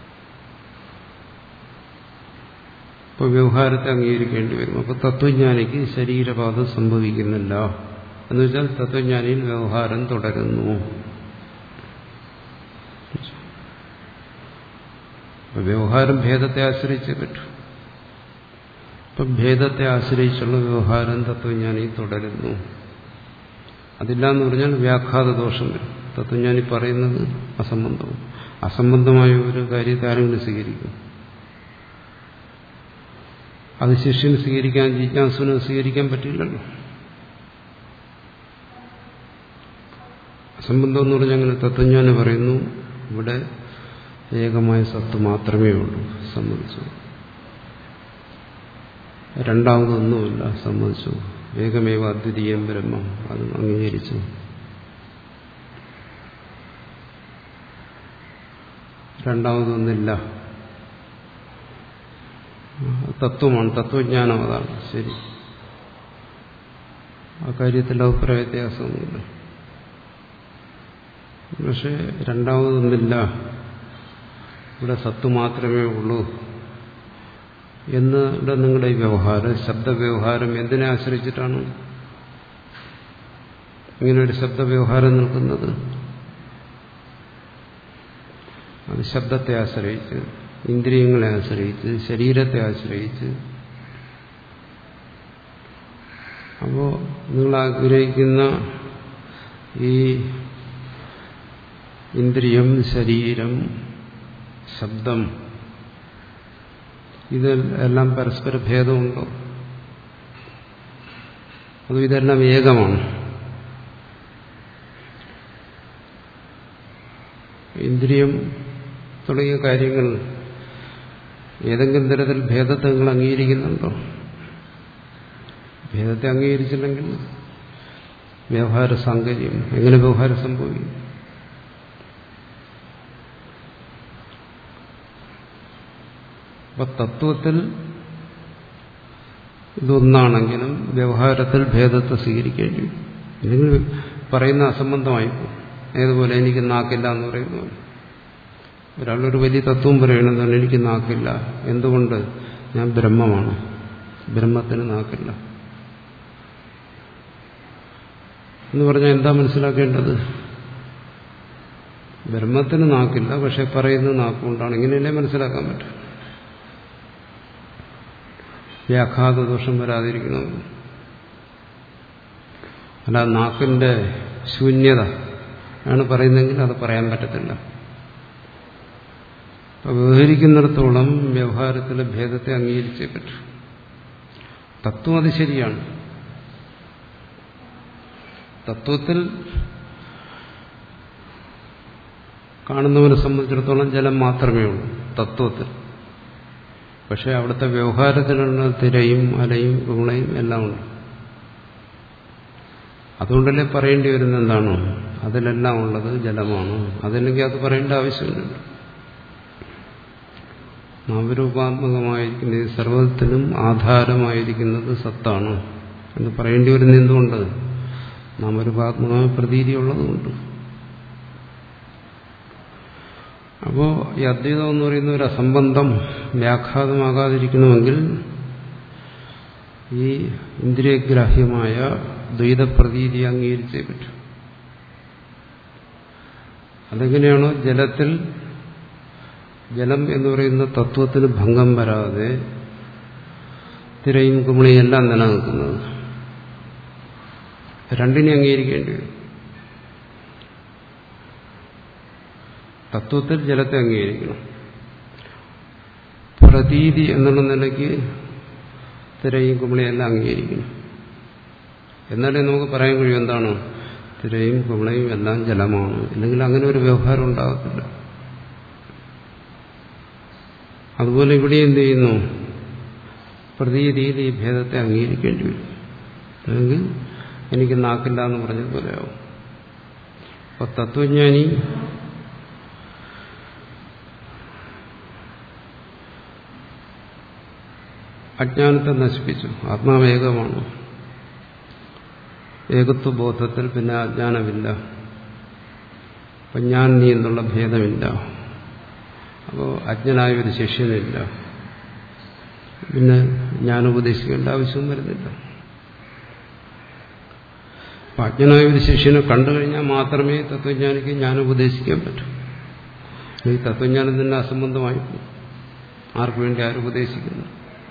ഇപ്പൊ വ്യവഹാരത്തെ അംഗീകരിക്കേണ്ടി വരും അപ്പൊ തത്വജ്ഞാനിക്ക് ശരീരപാതം സംഭവിക്കുന്നില്ല എന്ന് വെച്ചാൽ തത്വജ്ഞാനിയിൽ വ്യവഹാരം തുടരുന്നു വ്യവഹാരം ഭേദത്തെ ആശ്രയിച്ചേ പറ്റൂ ഇപ്പം ഭേദത്തെ ആശ്രയിച്ചുള്ള വ്യവഹാരം തത്വജ്ഞാനി തുടരുന്നു അതില്ല എന്ന് പറഞ്ഞാൽ വ്യാഘാത ദോഷം വരും തത്വജ്ഞാനി പറയുന്നത് അസംബന്ധവും അസംബന്ധമായ ഒരു കാര്യത്തെ ആരെങ്കിലും സ്വീകരിക്കും അത് ശിഷ്യന് സ്വീകരിക്കാൻ ജിജ്ഞാസുവിന് സ്വീകരിക്കാൻ പറ്റില്ലല്ലോ അസംബന്ധം എന്ന് പറഞ്ഞാൽ അങ്ങനെ തത്വജ്ഞാനി പറയുന്നു ഇവിടെ ഏകമായ സത്ത് മാത്രമേ ഉള്ളൂ സമ്മതിച്ചു രണ്ടാമതൊന്നുമില്ല സമ്മതിച്ചു ഏകമേവ അദ്വിതീയം ബ്രഹ്മം അത് അംഗീകരിച്ചു രണ്ടാമതൊന്നില്ല തത്വമാണ് തത്വജ്ഞാനം അതാണ് ശരി ആ കാര്യത്തിൽ അഭിപ്രായ വ്യത്യാസമൊന്നുമില്ല പക്ഷെ രണ്ടാമതൊന്നില്ല ഇവിടെ സത്ത് മാത്രമേ ഉള്ളൂ എന്ന് ഇവിടെ നിങ്ങളുടെ ഈ വ്യവഹാരം ശബ്ദവ്യവഹാരം എന്തിനെ ആശ്രയിച്ചിട്ടാണ് ഇങ്ങനെ ഒരു ശബ്ദവ്യവഹാരം നിൽക്കുന്നത് അത് ശബ്ദത്തെ ആശ്രയിച്ച് ഇന്ദ്രിയങ്ങളെ ആശ്രയിച്ച് ശരീരത്തെ ആശ്രയിച്ച് അപ്പോ നിങ്ങൾ ആഗ്രഹിക്കുന്ന ഈ ഇന്ദ്രിയം ശരീരം ശബ്ദം ഇതെല്ലാം പരസ്പര ഭേദമുണ്ടോ അതും ഇതെല്ലാം ഏകമാണ് ഇന്ദ്രിയം തുടങ്ങിയ കാര്യങ്ങൾ ഏതെങ്കിലും തരത്തിൽ ഭേദത്തെ നിങ്ങൾ അംഗീകരിക്കുന്നുണ്ടോ ഭേദത്തെ അംഗീകരിച്ചില്ലെങ്കിൽ വ്യവഹാര സാങ്കര്യം എങ്ങനെ വ്യവഹാരം സംഭവിക്കും അപ്പൊ തത്വത്തിൽ ഇതൊന്നാണെങ്കിലും വ്യവഹാരത്തിൽ ഭേദത്തെ സ്വീകരിക്കേണ്ടി വരും അല്ലെങ്കിൽ പറയുന്ന അസംബന്ധമായി പോകും ഏതുപോലെ എനിക്ക് നാക്കില്ല എന്ന് പറയുന്നു ഒരാളൊരു വലിയ തത്വം പറയണമെന്നാണ് എനിക്ക് നാക്കില്ല എന്തുകൊണ്ട് ഞാൻ ബ്രഹ്മമാണ് ബ്രഹ്മത്തിന് നാക്കില്ല എന്ന് പറഞ്ഞാൽ എന്താ മനസ്സിലാക്കേണ്ടത് ബ്രഹ്മത്തിന് നാക്കില്ല പക്ഷെ പറയുന്നത് നാക്കുകൊണ്ടാണ് ഇങ്ങനെയല്ലേ മനസ്സിലാക്കാൻ പറ്റും വ്യാഘാത ദോഷം വരാതിരിക്കണമെന്ന് അല്ല നാക്കിന്റെ ശൂന്യത ആണ് പറയുന്നതെങ്കിൽ അത് പറയാൻ പറ്റത്തില്ല അപ്പൊ വ്യവഹരിക്കുന്നിടത്തോളം വ്യവഹാരത്തിലെ ഭേദത്തെ അംഗീകരിച്ചേ പറ്റൂ തത്വം അത് ശരിയാണ് തത്വത്തിൽ കാണുന്നവനെ സംബന്ധിച്ചിടത്തോളം ജലം മാത്രമേ ഉള്ളൂ തത്വത്തിൽ പക്ഷെ അവിടുത്തെ വ്യവഹാരത്തിലുള്ള തിരയും അലയും ഗുണയും എല്ലാം ഉണ്ട് അതുകൊണ്ടല്ലേ പറയേണ്ടി വരുന്ന എന്താണോ അതിലെല്ലാം ഉള്ളത് ജലമാണ് അതല്ലെങ്കിൽ അത് പറയേണ്ട ആവശ്യമില്ല നാമരൂപാത്മകമായിരിക്കുന്ന ഈ സർവത്തിനും ആധാരമായിരിക്കുന്നത് സത്താണ് എന്ന് പറയേണ്ടി വരുന്ന എന്തുകൊണ്ട് നാമരൂപാത്മകമായ പ്രതീതിയുള്ളതുകൊണ്ട് അപ്പോൾ ഈ അദ്വൈതം എന്ന് പറയുന്ന ഒരു അസംബന്ധം വ്യാഘാതമാകാതിരിക്കണമെങ്കിൽ ഈ ഇന്ദ്രിയഗ്രാഹ്യമായ ദ്വൈതപ്രതീതി അംഗീകരിച്ചേ പറ്റൂ അതെങ്ങനെയാണോ ജലത്തിൽ ജലം എന്ന് പറയുന്ന തത്വത്തിന് ഭംഗം വരാതെ തിരയും കുമിളിയും എല്ലാം നിലനിൽക്കുന്നത് രണ്ടിനെ അംഗീകരിക്കേണ്ടി വരും തത്വത്തിൽ ജലത്തെ അംഗീകരിക്കണം പ്രതീതി എന്നുള്ള നിലയ്ക്ക് തിരയും കുമിളയും എല്ലാം അംഗീകരിക്കണം എന്നാലേ നമുക്ക് പറയാൻ കഴിയും എന്താണ് തിരയും കുമിളയും എല്ലാം ജലമാണ് അല്ലെങ്കിൽ അങ്ങനെ ഒരു വ്യവഹാരം ഉണ്ടാകത്തില്ല അതുപോലെ ഇവിടെ എന്ത് ചെയ്യുന്നു പ്രതീതിയിൽ ഈ ഭേദത്തെ അംഗീകരിക്കേണ്ടി വരും അല്ലെങ്കിൽ എനിക്ക് നാക്കില്ല എന്ന് പറഞ്ഞതുപോലെയാവും അപ്പൊ തത്വജ്ഞാനി അജ്ഞാനത്തെ നശിപ്പിച്ചു ആത്മാവേകമാണ് ഏകത്വ ബോധത്തിൽ പിന്നെ അജ്ഞാനമില്ല അപ്പം ഞാൻ നീ എന്നുള്ള ഭേദമില്ല അപ്പോൾ അജ്ഞനായ ഒരു ശിഷ്യനില്ല പിന്നെ ഞാൻ ഉപദേശിക്കേണ്ട ആവശ്യവും വരുന്നില്ല അപ്പം അജ്ഞനായ ഒരു ശിഷ്യനെ കണ്ടു കഴിഞ്ഞാൽ മാത്രമേ തത്വജ്ഞാനിക്ക് ഞാൻ ഉപദേശിക്കാൻ പറ്റൂ ഈ തത്വജ്ഞാനം തന്നെ അസംബന്ധമായി ആർക്കു വേണ്ടി ആരും ഉപദേശിക്കുന്നു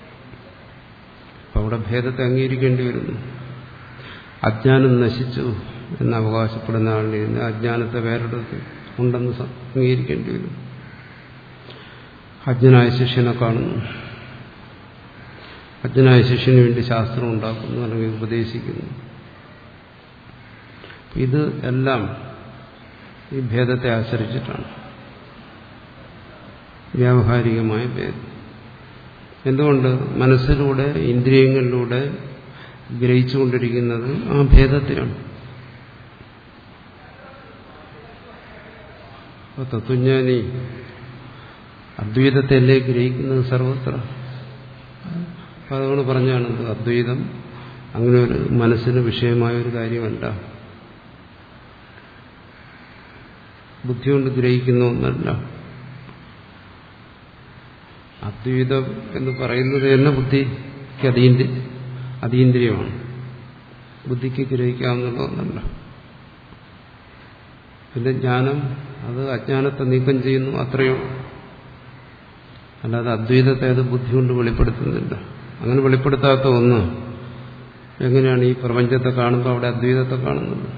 അപ്പം അവിടെ ഭേദത്തെ അംഗീകരിക്കേണ്ടി വരുന്നു അജ്ഞാനം നശിച്ചു എന്ന് അവകാശപ്പെടുന്ന ആളിൽ നിന്ന് അജ്ഞാനത്തെ വേറെടുത്ത് ഉണ്ടെന്ന് അംഗീകരിക്കേണ്ടി വരും അജ്ഞനായ ശിഷ്യനെ കാണുന്നു അജ്ഞനായ ശിഷ്യന് വേണ്ടി ശാസ്ത്രം ഉണ്ടാക്കുന്നു അല്ലെങ്കിൽ ഉപദേശിക്കുന്നു ഇത് എല്ലാം ഈ ഭേദത്തെ ആശ്രയിച്ചിട്ടാണ് വ്യാവഹാരികമായ ഭേദം എന്തുകൊണ്ട് മനസ്സിലൂടെ ഇന്ദ്രിയങ്ങളിലൂടെ ഗ്രഹിച്ചുകൊണ്ടിരിക്കുന്നത് ആ ഭേദത്തെയാണ് അപ്പോൾ തത്വജ്ഞാനി അദ്വൈതത്തെയല്ലേ ഗ്രഹിക്കുന്നത് സർവത്ര അപ്പം അതുകൊണ്ട് പറഞ്ഞാണ് അദ്വൈതം അങ്ങനെ ഒരു മനസ്സിന് വിഷയമായ ഒരു കാര്യമല്ല ബുദ്ധി കൊണ്ട് ഗ്രഹിക്കുന്ന ഒന്നല്ല അദ്വൈതം എന്ന് പറയുന്നത് തന്നെ ബുദ്ധിക്ക് അതീന്ദ്രി അതീന്ദ്രിയമാണ് ബുദ്ധിക്ക് ഗ്രഹിക്കാവുന്നുള്ള ഒന്നല്ല പിന്നെ ജ്ഞാനം അത് അജ്ഞാനത്തെ നീക്കം ചെയ്യുന്നു അത്രയോ അല്ലാതെ അദ്വൈതത്തെ അത് ബുദ്ധി കൊണ്ട് വെളിപ്പെടുത്തുന്നില്ല അങ്ങനെ വെളിപ്പെടുത്താത്ത ഒന്ന് എങ്ങനെയാണ് ഈ പ്രപഞ്ചത്തെ കാണുമ്പോൾ അവിടെ അദ്വൈതത്തെ കാണുന്നത്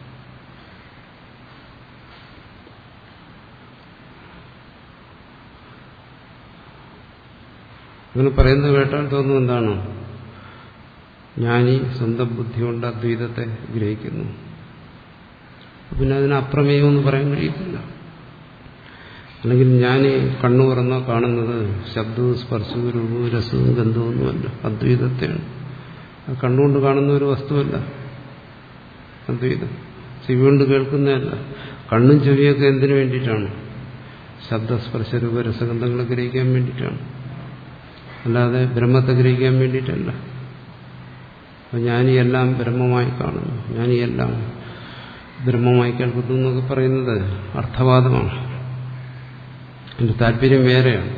അങ്ങനെ പറയുന്നത് കേട്ടാൽ തോന്നുന്നു എന്താണ് ജ്ഞാനി സ്വന്തം ബുദ്ധി കൊണ്ട് അദ്വൈതത്തെ ഗ്രഹിക്കുന്നു പിന്നെ അതിന് അപ്രമേയമെന്ന് പറയാൻ കഴിയത്തില്ല അല്ലെങ്കിൽ ഞാൻ കണ്ണു തുറന്ന കാണുന്നത് ശബ്ദവും സ്പർശവും രൂപവും രസവും ഗന്ധവും ഒന്നുമല്ല അദ്വൈതത്തെയാണ് അത് കണ്ണുകൊണ്ട് കാണുന്ന ഒരു വസ്തുവല്ല അദ്വൈതം ചെവി കൊണ്ട് കേൾക്കുന്നതല്ല കണ്ണും ചെവിയൊക്കെ എന്തിനു വേണ്ടിയിട്ടാണ് ശബ്ദസ്പർശ രൂപ രസഗന്ധങ്ങൾ ഗ്രഹിക്കാൻ വേണ്ടിയിട്ടാണ് അല്ലാതെ ബ്രഹ്മത്തെ ഗ്രഹിക്കാൻ വേണ്ടിയിട്ടല്ല അപ്പം ഞാനിയെല്ലാം ബ്രഹ്മമായി കാണുന്നു ഞാനിയെല്ലാം ബ്രഹ്മമായി കേൾക്കുന്നു എന്നൊക്കെ പറയുന്നത് അർത്ഥവാദമാണ് എൻ്റെ താല്പര്യം വേറെയാണ്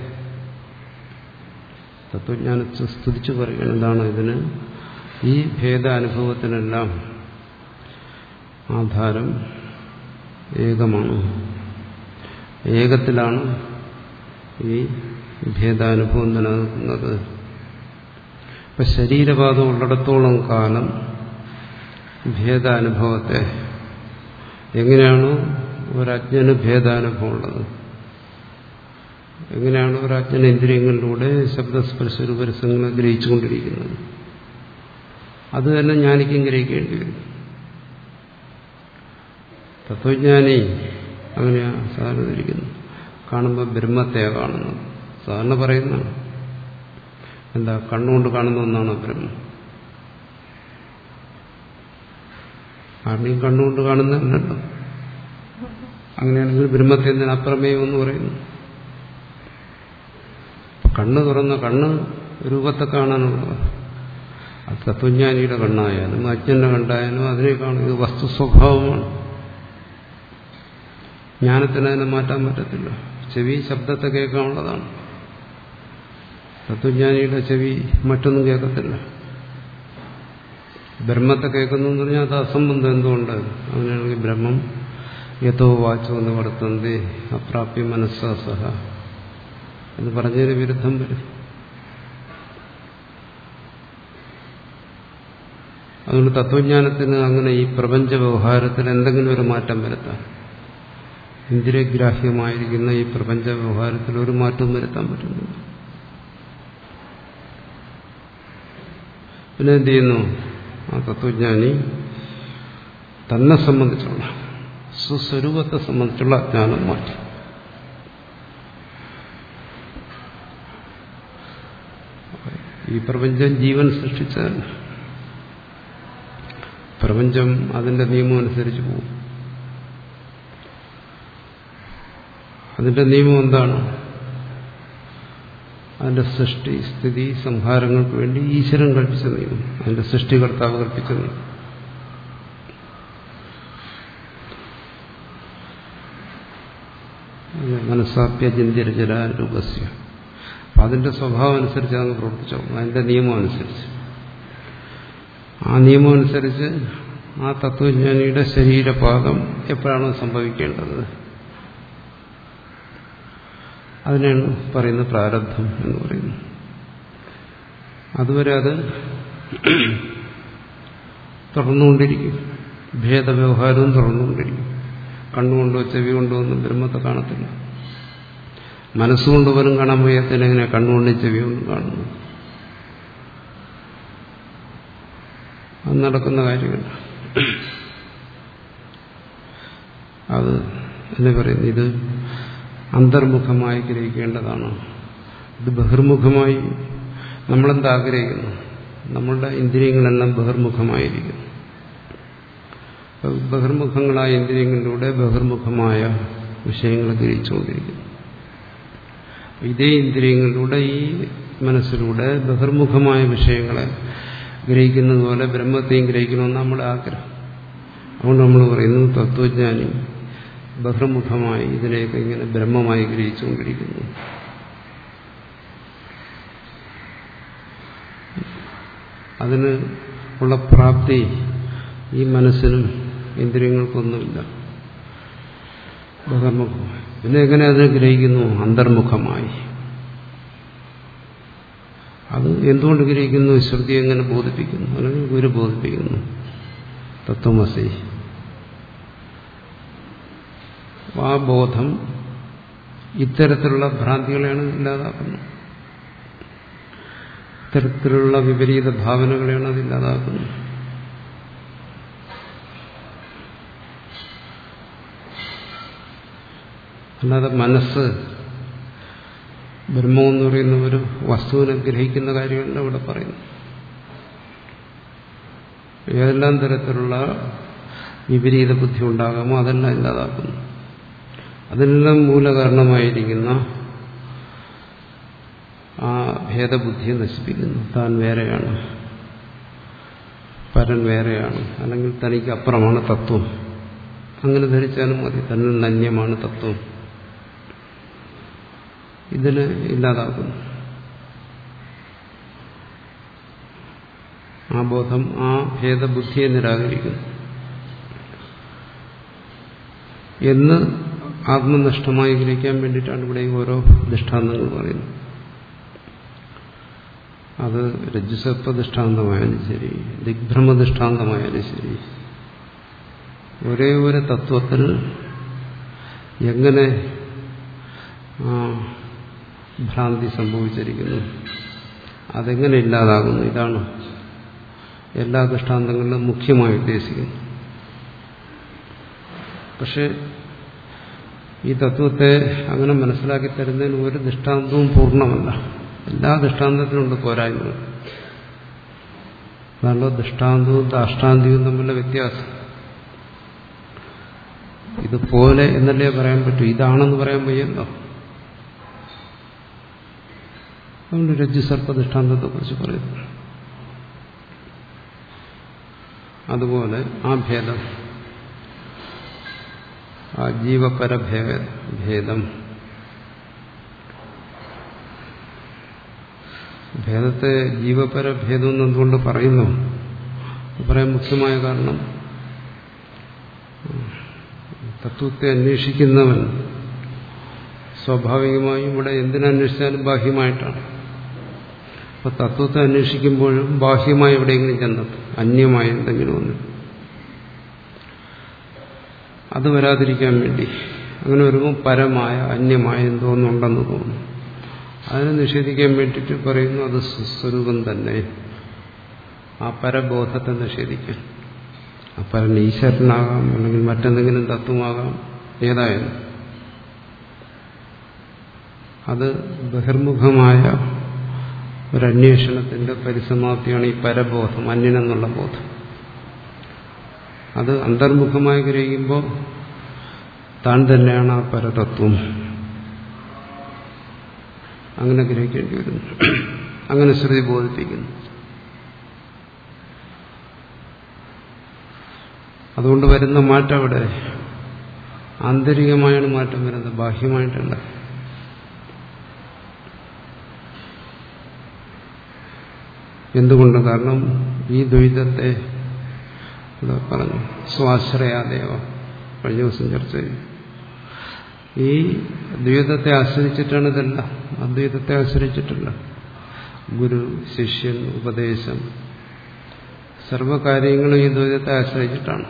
തത്വജ്ഞാനത്തെ സ്തുതിച്ചു പറയുകയാണ് എന്താണ് ഇതിന് ഈ ഭേദാനുഭവത്തിനെല്ലാം ആധാരം ഏകമാണ് ഏകത്തിലാണ് ഈ ഭേദാനുഭവം നിലനിൽക്കുന്നത് ഇപ്പൊ ശരീരവാദം ഉള്ളിടത്തോളം കാലം ഭേദാനുഭവത്തെ എങ്ങനെയാണ് ഒരജ്ഞന് ഭേദാനുഭവം ഉള്ളത് എങ്ങനെയാണ് ഒരു അജ്ഞന ഇന്ദ്രിയങ്ങളിലൂടെ ശബ്ദസ്പർശ രൂപരസങ്ങളെ ഗ്രഹിച്ചുകൊണ്ടിരിക്കുന്നത് അത് തന്നെ ജ്ഞാനിക്കും ഗ്രഹിക്കേണ്ടി വരും തത്വജ്ഞാനി അങ്ങനെയാ സാധാരണ ഇരിക്കുന്നു കാണുമ്പോൾ ബ്രഹ്മത്തെയാണ് കാണുന്നത് സാധാരണ പറയുന്നതാണ് എന്താ കണ്ണുകൊണ്ട് കാണുന്ന ഒന്നാണ് ബ്രഹ്മം ആരുടെയും കണ്ണുകൊണ്ട് കാണുന്നതല്ലോ അങ്ങനെയാണെങ്കിൽ ബ്രഹ്മത്തെ എന്തിനാ അപ്രമേയം എന്ന് പറയുന്നു കണ്ണ് തുറന്ന കണ്ണ് രൂപത്തെ കാണാനുള്ളത് അത് തത്വജ്ഞാനിയുടെ കണ്ണായാലും അജ്ഞന്റെ കണ്ടായാലും അതിനെ കാണും ഇത് വസ്തു സ്വഭാവമാണ് ജ്ഞാനത്തിന് അതിനെ മാറ്റാൻ പറ്റത്തില്ല ചെവി ശബ്ദത്തെ കേൾക്കാനുള്ളതാണ് തത്വജ്ഞാനിയുടെ ചെവി മറ്റൊന്നും കേൾക്കത്തില്ല ബ്രഹ്മത്തെ കേൾക്കുന്നു എന്ന് പറഞ്ഞാൽ അത് അസംബന്ധം എന്തുകൊണ്ട് അങ്ങനെയാണെങ്കിൽ ബ്രഹ്മം യഥോ വാച്ചോ എന്ന് വർത്തന്തി അപ്രാപ്യ മനസ്സാ സഹ എന്ന് പറഞ്ഞതിന് വിരുദ്ധം വരും അതുകൊണ്ട് തത്വജ്ഞാനത്തിന് അങ്ങനെ ഈ പ്രപഞ്ച വ്യവഹാരത്തിൽ എന്തെങ്കിലും ഒരു മാറ്റം വരുത്താം ഇന്ദ്രിയഗ്രാഹ്യമായിരിക്കുന്ന ഈ പ്രപഞ്ച വ്യവഹാരത്തിൽ ഒരു മാറ്റവും വരുത്താൻ പറ്റുന്നില്ല പിന്നെ എന്ത് ചെയ്യുന്നു ആ തത്വജ്ഞാനി തന്നെ സംബന്ധിച്ചുള്ള സുസ്വരൂപത്തെ സംബന്ധിച്ചുള്ള ജ്ഞാനം മാറ്റി ഈ പ്രപഞ്ചം ജീവൻ സൃഷ്ടിച്ചതല്ല പ്രപഞ്ചം അതിന്റെ നിയമം അനുസരിച്ച് പോകും അതിന്റെ നിയമം എന്താണ് അതിന്റെ സൃഷ്ടി സ്ഥിതി സംഹാരങ്ങൾക്ക് വേണ്ടി ഈശ്വരൻ കൽപ്പിച്ച നിയമം അതിന്റെ സൃഷ്ടികർത്താവ് കൽപ്പിച്ച നിയമം മനസ്സാപ്യചിന്തിരചരാരൂപസ്യ അപ്പം അതിന്റെ സ്വഭാവം അനുസരിച്ച് അങ്ങ് പ്രവർത്തിച്ചോ അതിന്റെ നിയമം അനുസരിച്ച് ആ നിയമം അനുസരിച്ച് ആ തത്വജ്ഞാനിയുടെ ശരീരപാദം എപ്പോഴാണോ സംഭവിക്കേണ്ടത് അതിനാണ് പറയുന്നത് പ്രാരബ്ധം എന്ന് പറയുന്നത് അതുവരെ അത് തുടർന്നുകൊണ്ടിരിക്കും ഭേദവ്യവഹാരവും തുടർന്നുകൊണ്ടിരിക്കും കണ്ണുകൊണ്ടോ ചെവി കൊണ്ടോ ഒന്നും ബ്രഹ്മത്തെ കാണത്തില്ല മനസ്സുകൊണ്ട് പോലും കാണാൻ വയ്യാത്തതിനെ എങ്ങനെ കണ്ണുകൊണ്ടും ചെവി കൊണ്ടും കാണുന്നു അത് നടക്കുന്ന കാര്യമല്ല അത് എന്ന് പറയുന്നു ഇത് അന്തർമുഖമായി ഗ്രഹിക്കേണ്ടതാണ് ഇത് ബഹിർമുഖമായി നമ്മളെന്താ ആഗ്രഹിക്കുന്നു നമ്മളുടെ ഇന്ദ്രിയങ്ങളെല്ലാം ബഹിർമുഖമായിരിക്കുന്നു ബഹിർമുഖങ്ങളായ ഇന്ദ്രിയങ്ങളിലൂടെ ബഹിർമുഖമായ വിഷയങ്ങൾ ഗ്രഹിച്ചുകൊണ്ടിരിക്കുന്നു ഇതേ ഇന്ദ്രിയങ്ങളിലൂടെ ഈ മനസ്സിലൂടെ ബഹിർമുഖമായ വിഷയങ്ങളെ ഗ്രഹിക്കുന്നത് പോലെ ബ്രഹ്മത്തെയും ഗ്രഹിക്കണമെന്ന് നമ്മുടെ ആഗ്രഹം അതുകൊണ്ട് നമ്മൾ പറയുന്നു തത്വജ്ഞാനി ബഹിർമുഖമായി ഇതിനെയൊക്കെ ഇങ്ങനെ ബ്രഹ്മമായി ഗ്രഹിച്ചുകൊണ്ടിരിക്കുന്നു അതിന് ഉള്ള പ്രാപ്തി ഈ മനസ്സിനും ഇന്ദ്രിയങ്ങൾക്കൊന്നുമില്ല ബഹിർമുഖമായി പിന്നെ എങ്ങനെ അതിനെ ഗ്രഹിക്കുന്നു അന്തർമുഖമായി അത് എന്തുകൊണ്ട് ഗ്രഹിക്കുന്നു ശ്രുതി എങ്ങനെ ബോധിപ്പിക്കുന്നു അല്ലെങ്കിൽ ഗുരു ബോധിപ്പിക്കുന്നു തത്വമസി ആ ബോധം ഇത്തരത്തിലുള്ള ഭ്രാന്തികളെയാണ് ഇല്ലാതാക്കുന്നത് ഇത്തരത്തിലുള്ള വിപരീത ഭാവനകളെയാണ് അത് ഇല്ലാതാക്കുന്നത് അല്ലാതെ മനസ്സ് ബ്രഹ്മമെന്ന് പറയുന്ന ഒരു വസ്തുവിനെ ഗ്രഹിക്കുന്ന കാര്യമല്ല ഇവിടെ പറയുന്നു ഏതെല്ലാം തരത്തിലുള്ള വിപരീത ബുദ്ധി ഉണ്ടാകാമോ അതെല്ലാം ഇല്ലാതാക്കുന്നു അതിനെല്ലാം മൂലകാരണമായിരിക്കുന്ന ആ ഭേദബുദ്ധിയെ നശിപ്പിക്കുന്നു താൻ വേറെയാണ് പരൻ വേറെയാണ് അല്ലെങ്കിൽ തനിക്ക് അപ്പുറമാണ് തത്വം അങ്ങനെ ധരിച്ചാലും മതി തന്നിൽ നന്യമാണ് തത്വം ഇതിന് ഇല്ലാതാക്കുന്നു ആ ബോധം ആ ഭേദബുദ്ധിയെ നിരാകരിക്കുന്നു എന്ന് ആത്മനിഷ്ഠമായി ഗ്രഹിക്കാൻ വേണ്ടിയിട്ടാണ് ഇവിടെ ഓരോ ദൃഷ്ടാന്തങ്ങൾ പറയുന്നത് അത് രജ്ജുസർപ്പ ദൃഷ്ടാന്തമായാലും ശരി ദിഗ്ഭ്രമ ദൃഷ്ടാന്തമായാലും ശരി ഒരേ ഒരു തത്വത്തിൽ എങ്ങനെ ഭ്രാന്തി സംഭവിച്ചിരിക്കുന്നു അതെങ്ങനെ ഇല്ലാതാകുന്നു ഇതാണ് എല്ലാ ദൃഷ്ടാന്തങ്ങളിലും മുഖ്യമായി ഉദ്ദേശിക്കുന്നു പക്ഷെ ഈ തത്വത്തെ അങ്ങനെ മനസ്സിലാക്കി തരുന്നതിന് ഒരു ദൃഷ്ടാന്തവും പൂർണ്ണമല്ല എല്ലാ ദൃഷ്ടാന്തത്തിനുണ്ട് പോരായ്മകൾ അതാണല്ലോ ദൃഷ്ടാന്തവും ദാഷ്ടാന്തിയും തമ്മിലുള്ള വ്യത്യാസം ഇതുപോലെ എന്നല്ലേ പറയാൻ പറ്റൂ ഇതാണെന്ന് പറയാൻ വയ്യല്ലോ അതുകൊണ്ട് രജ്ജുസർപ്പ ദൃഷ്ടാന്തത്തെ കുറിച്ച് പറയുന്നു അതുപോലെ ആ ഭേദം ആ ജീവപരഭേദം ഭേദത്തെ ജീവപരഭേദം എന്നെന്തുകൊണ്ട് പറയുന്നു പറയാൻ മുഖ്യമായ കാരണം തത്വത്തെ അന്വേഷിക്കുന്നവൻ സ്വാഭാവികമായും ഇവിടെ എന്തിനന്വേഷിച്ചാലും ബാഹ്യമായിട്ടാണ് അപ്പൊ തത്വത്തെ അന്വേഷിക്കുമ്പോഴും ബാഹ്യമായി എവിടെയെങ്കിലും ചെന്നെത്തും അന്യമായ എന്തെങ്കിലും ഒന്ന് അത് വരാതിരിക്കാൻ വേണ്ടി അങ്ങനെ വരുമ്പോൾ പരമായ അന്യമായ എന്തോന്നുണ്ടെന്ന് തോന്നുന്നു അതിനെ നിഷേധിക്കാൻ വേണ്ടിയിട്ട് പറയുന്നു അത് സ്വസ്വരൂപം തന്നെ ആ പരബോധത്തെ നിഷേധിക്കാൻ ആ പരൻ ഈശ്വരനാകാം അല്ലെങ്കിൽ മറ്റെന്തെങ്കിലും തത്വമാകാം ഏതായാലും അത് ബഹിർമുഖമായ ഒരു അന്വേഷണത്തിന്റെ പരിസമാപ്തിയാണ് ഈ പരബോധം അന്യനെന്നുള്ള ബോധം അത് അന്തർമുഖമായി ഗ്രഹിക്കുമ്പോൾ താൻ തന്നെയാണ് ആ പരതത്വം അങ്ങനെ ഗ്രഹിക്കേണ്ടി വരുന്നു അങ്ങനെ ശ്രുതി ബോധിപ്പിക്കുന്നു അതുകൊണ്ട് വരുന്ന മാറ്റം അവിടെ ആന്തരികമായാണ് മാറ്റം വരുന്നത് ബാഹ്യമായിട്ടല്ല എന്തുകൊണ്ട് കാരണം ഈ ദ്വൈതത്തെ ഇവിടെ പറഞ്ഞു സ്വാശ്രയാദേവ കഴിഞ്ഞ ദിവസം ചർച്ച ചെയ്തു ഈ ദ്വൈതത്തെ ആശ്രയിച്ചിട്ടാണ് ഇതെല്ലാം അദ്വൈതത്തെ ആശ്രയിച്ചിട്ടില്ല ഗുരു ശിഷ്യൻ ഉപദേശം സർവകാര്യങ്ങളും ഈ ദ്വൈതത്തെ ആശ്രയിച്ചിട്ടാണ്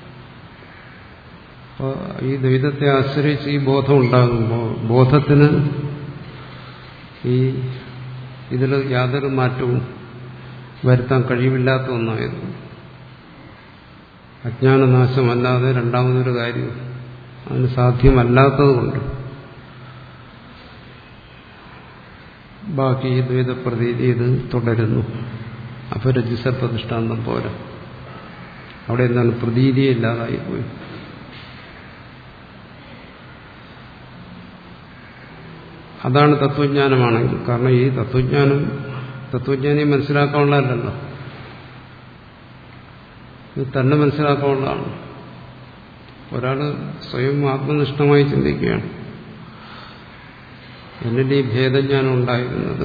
അപ്പോൾ ഈ ദ്വൈതത്തെ ആശ്രയിച്ച് ഈ ബോധം ഉണ്ടാകുമ്പോൾ ബോധത്തിന് ഈ ഇതിൽ യാതൊരു മാറ്റവും വരുത്താൻ കഴിവില്ലാത്ത ഒന്നായിരുന്നു അജ്ഞാനനാശമല്ലാതെ രണ്ടാമതൊരു കാര്യം അതിന് സാധ്യമല്ലാത്തതുകൊണ്ട് ബാക്കി ഈ ദ്വൈതപ്രതീതി ഇത് തുടരുന്നു അപ്പോൾ രജിസർപ്പ ദൃഷ്ടാന്തം പോരാ അവിടെ എന്താണ് പ്രതീതിയില്ലാതായി പോയി അതാണ് തത്വജ്ഞാനമാണെങ്കിൽ കാരണം ഈ തത്വജ്ഞാനം തത്വജ്ഞാനിയെ മനസ്സിലാക്കാനുള്ളതല്ലോ ഇത് തന്നെ മനസ്സിലാക്കാനുള്ളതാണ് ഒരാൾ സ്വയം ആത്മനിഷ്ഠമായി ചിന്തിക്കുകയാണ് എന്നിട്ട് ഈ ഭേദജ്ഞാനം ഉണ്ടായിരുന്നത്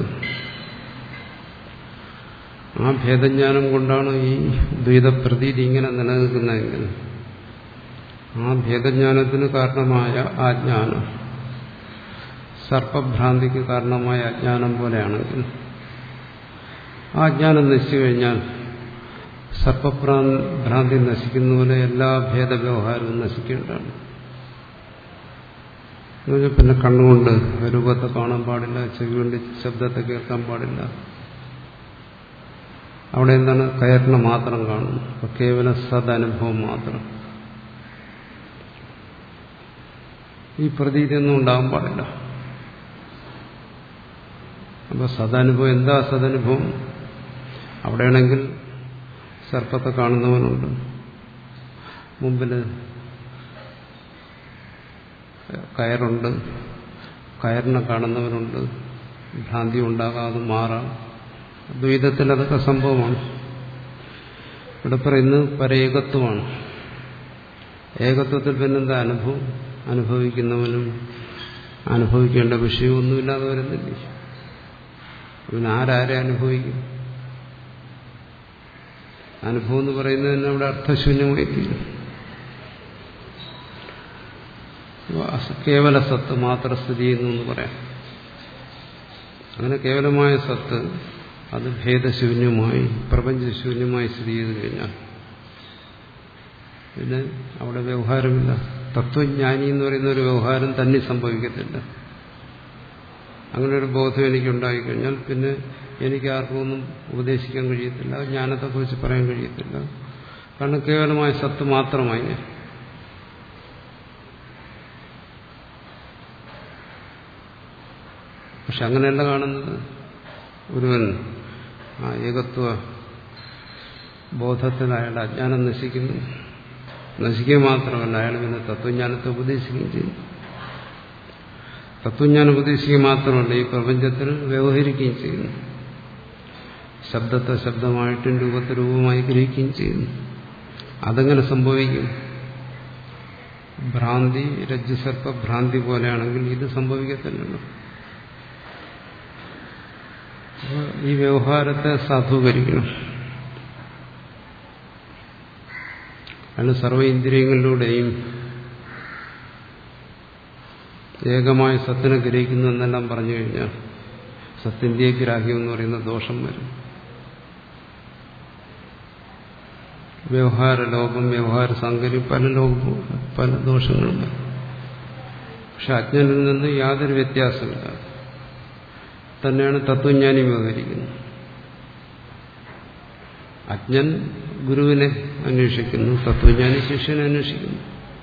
ആ ഭേദജ്ഞാനം കൊണ്ടാണ് ഈ ദ്വൈതപ്രതീതി ഇങ്ങനെ നിലനിൽക്കുന്നതെങ്കിൽ ആ ഭേദജ്ഞാനത്തിന് കാരണമായ ആ ജ്ഞാനം സർപ്പഭ്രാന്തിക്ക് കാരണമായ അജ്ഞാനം പോലെയാണെങ്കിൽ ആ ജ്ഞാനം നശിച്ചു കഴിഞ്ഞാൽ സർപ്പഭ്രാന്തി നശിക്കുന്ന പോലെ എല്ലാ ഭേദവ്യവഹാരവും നശിക്കേണ്ടതാണ് എന്നുവെച്ചാൽ പിന്നെ കണ്ണുകൊണ്ട് രൂപത്തെ കാണാൻ പാടില്ല ചെവി കൊണ്ട് ശബ്ദത്തെ കേൾക്കാൻ പാടില്ല അവിടെ എന്താണ് കയറിന് മാത്രം കാണുന്നു അപ്പൊ കേവലം സദനുഭവം മാത്രം ഈ പ്രതീതിയൊന്നും ഉണ്ടാകാൻ പാടില്ല അപ്പൊ സദാനുഭവം എന്താ സദനുഭവം അവിടെയാണെങ്കിൽ സർപ്പത്തെ കാണുന്നവനുണ്ട് മുമ്പിൽ കയറുണ്ട് കയറിനെ കാണുന്നവനുണ്ട് ഭ്രാന്തി ഉണ്ടാകാതെ മാറാം ദ്വൈതത്തിൽ അതൊക്കെ സംഭവമാണ് ഇവിടെ പറയുന്നത് പരേകത്വമാണ് ഏകത്വത്തിൽ പിന്നെന്താ അനുഭവം അനുഭവിക്കുന്നവനും അനുഭവിക്കേണ്ട വിഷയമൊന്നുമില്ലാതെ വരുന്നില്ലേ പിന്നെ ആരാരെ അനുഭവിക്കും അനുഭവം എന്ന് പറയുന്നത് തന്നെ അവിടെ അർത്ഥശൂന്യമായി തീരും കേവല സത്ത് മാത്രം സ്ഥിതി ചെയ്യുന്നു എന്ന് പറയാം അങ്ങനെ കേവലമായ സത്ത് അത് ഭേദശൂന്യമായി പ്രപഞ്ചശൂന്യമായി സ്ഥിതി ചെയ്തു കഴിഞ്ഞാൽ പിന്നെ അവിടെ വ്യവഹാരമില്ല തത്വജ്ഞാനി എന്ന് പറയുന്ന ഒരു വ്യവഹാരം തന്നെ സംഭവിക്കത്തില്ല അങ്ങനെ ഒരു ബോധം എനിക്കുണ്ടായിക്കഴിഞ്ഞാൽ പിന്നെ എനിക്ക് ആർക്കും ഒന്നും ഉപദേശിക്കാൻ കഴിയത്തില്ല ജ്ഞാനത്തെക്കുറിച്ച് പറയാൻ കഴിയത്തില്ല കാരണം കേവലമായ സത്ത് മാത്രമായി ഞാൻ പക്ഷെ അങ്ങനെയല്ല കാണുന്നത് ഒരുവൻ ആ ഏകത്വ ബോധത്തിൽ അയാളുടെ അജ്ഞാനം നശിക്കുന്നു നശിക്കുക മാത്രമല്ല അയാൾ പിന്നെ തത്വജ്ഞാനത്തെ ഉപദേശിക്കുകയും ചെയ്യും തത്വജ്ഞാനം ഉപദേശിക്കുക മാത്രമല്ല ഈ പ്രപഞ്ചത്തിൽ വ്യവഹരിക്കുകയും ചെയ്യുന്നു ശബ്ദത്തെ ശബ്ദമായിട്ടും രൂപത്തെ രൂപമായി ഗ്രഹിക്കുകയും ചെയ്യുന്നു അതെങ്ങനെ സംഭവിക്കും ഭ്രാന്തി രജ്ജുസർപ്പ ഭ്രാന്തി പോലെയാണെങ്കിൽ ഇത് സംഭവിക്കത്തില്ലല്ലോ ഈ വ്യവഹാരത്തെ സാധൂകരിക്കണം അയാൾ സർവ ഇന്ദ്രിയങ്ങളിലൂടെയും ഏകമായ സത്തിനെ ഗ്രഹിക്കുന്നു എന്നെല്ലാം പറഞ്ഞു കഴിഞ്ഞാൽ സത്തിന്ത്യ ഗ്രാഹ്യം എന്ന് പറയുന്ന ദോഷം വരും വ്യവഹാര ലോകം വ്യവഹാര സങ്കരി പല ലോകവും പല ദോഷങ്ങളും വരും പക്ഷെ അജ്ഞനിൽ നിന്ന് യാതൊരു വ്യത്യാസമില്ല തന്നെയാണ് തത്വജ്ഞാനി വ്യവഹരിക്കുന്നത് അജ്ഞൻ ഗുരുവിനെ അന്വേഷിക്കുന്നു തത്വജ്ഞാനി ശിഷ്യനെ അന്വേഷിക്കുന്നു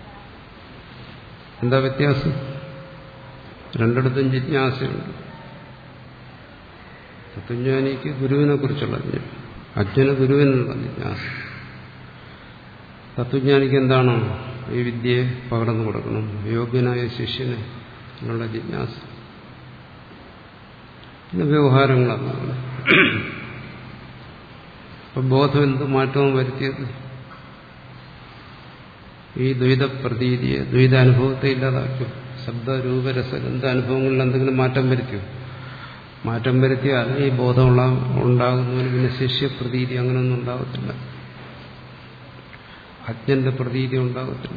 എന്താ വ്യത്യാസം രണ്ടിടത്തും ജിജ്ഞാസയുണ്ട് തത്വജ്ഞാനിക്ക് ഗുരുവിനെ കുറിച്ചുള്ള ജ്ഞാനം അജ്ഞന് ഗുരുവിനുള്ള ജിജ്ഞാസ തത്വജ്ഞാനിക്ക് എന്താണോ ഈ വിദ്യയെ പകർന്നു കൊടുക്കണം യോഗ്യനായ ശിഷ്യന് എന്നുള്ള ജിജ്ഞാസ പിന്നെ വ്യവഹാരങ്ങളാണ് അപ്പൊ ബോധം എന്ത് മാറ്റവും വരുത്തിയത് ഈ ദ്വൈത പ്രതീതിയെ ദ്വൈത അനുഭവത്തെ ഇല്ലാതാക്കും ശബ്ദ രൂപരസഗന്ധ അനുഭവങ്ങളിൽ എന്തെങ്കിലും മാറ്റം വരുത്തിയോ മാറ്റം വരുത്തിയാൽ ഈ ബോധമുള്ള ഉണ്ടാകുന്നതിന് പിന്നെ ശിഷ്യപ്രതീതി അങ്ങനെയൊന്നും ഉണ്ടാകത്തില്ല അജ്ഞന്റെ പ്രതീതി ഉണ്ടാകത്തില്ല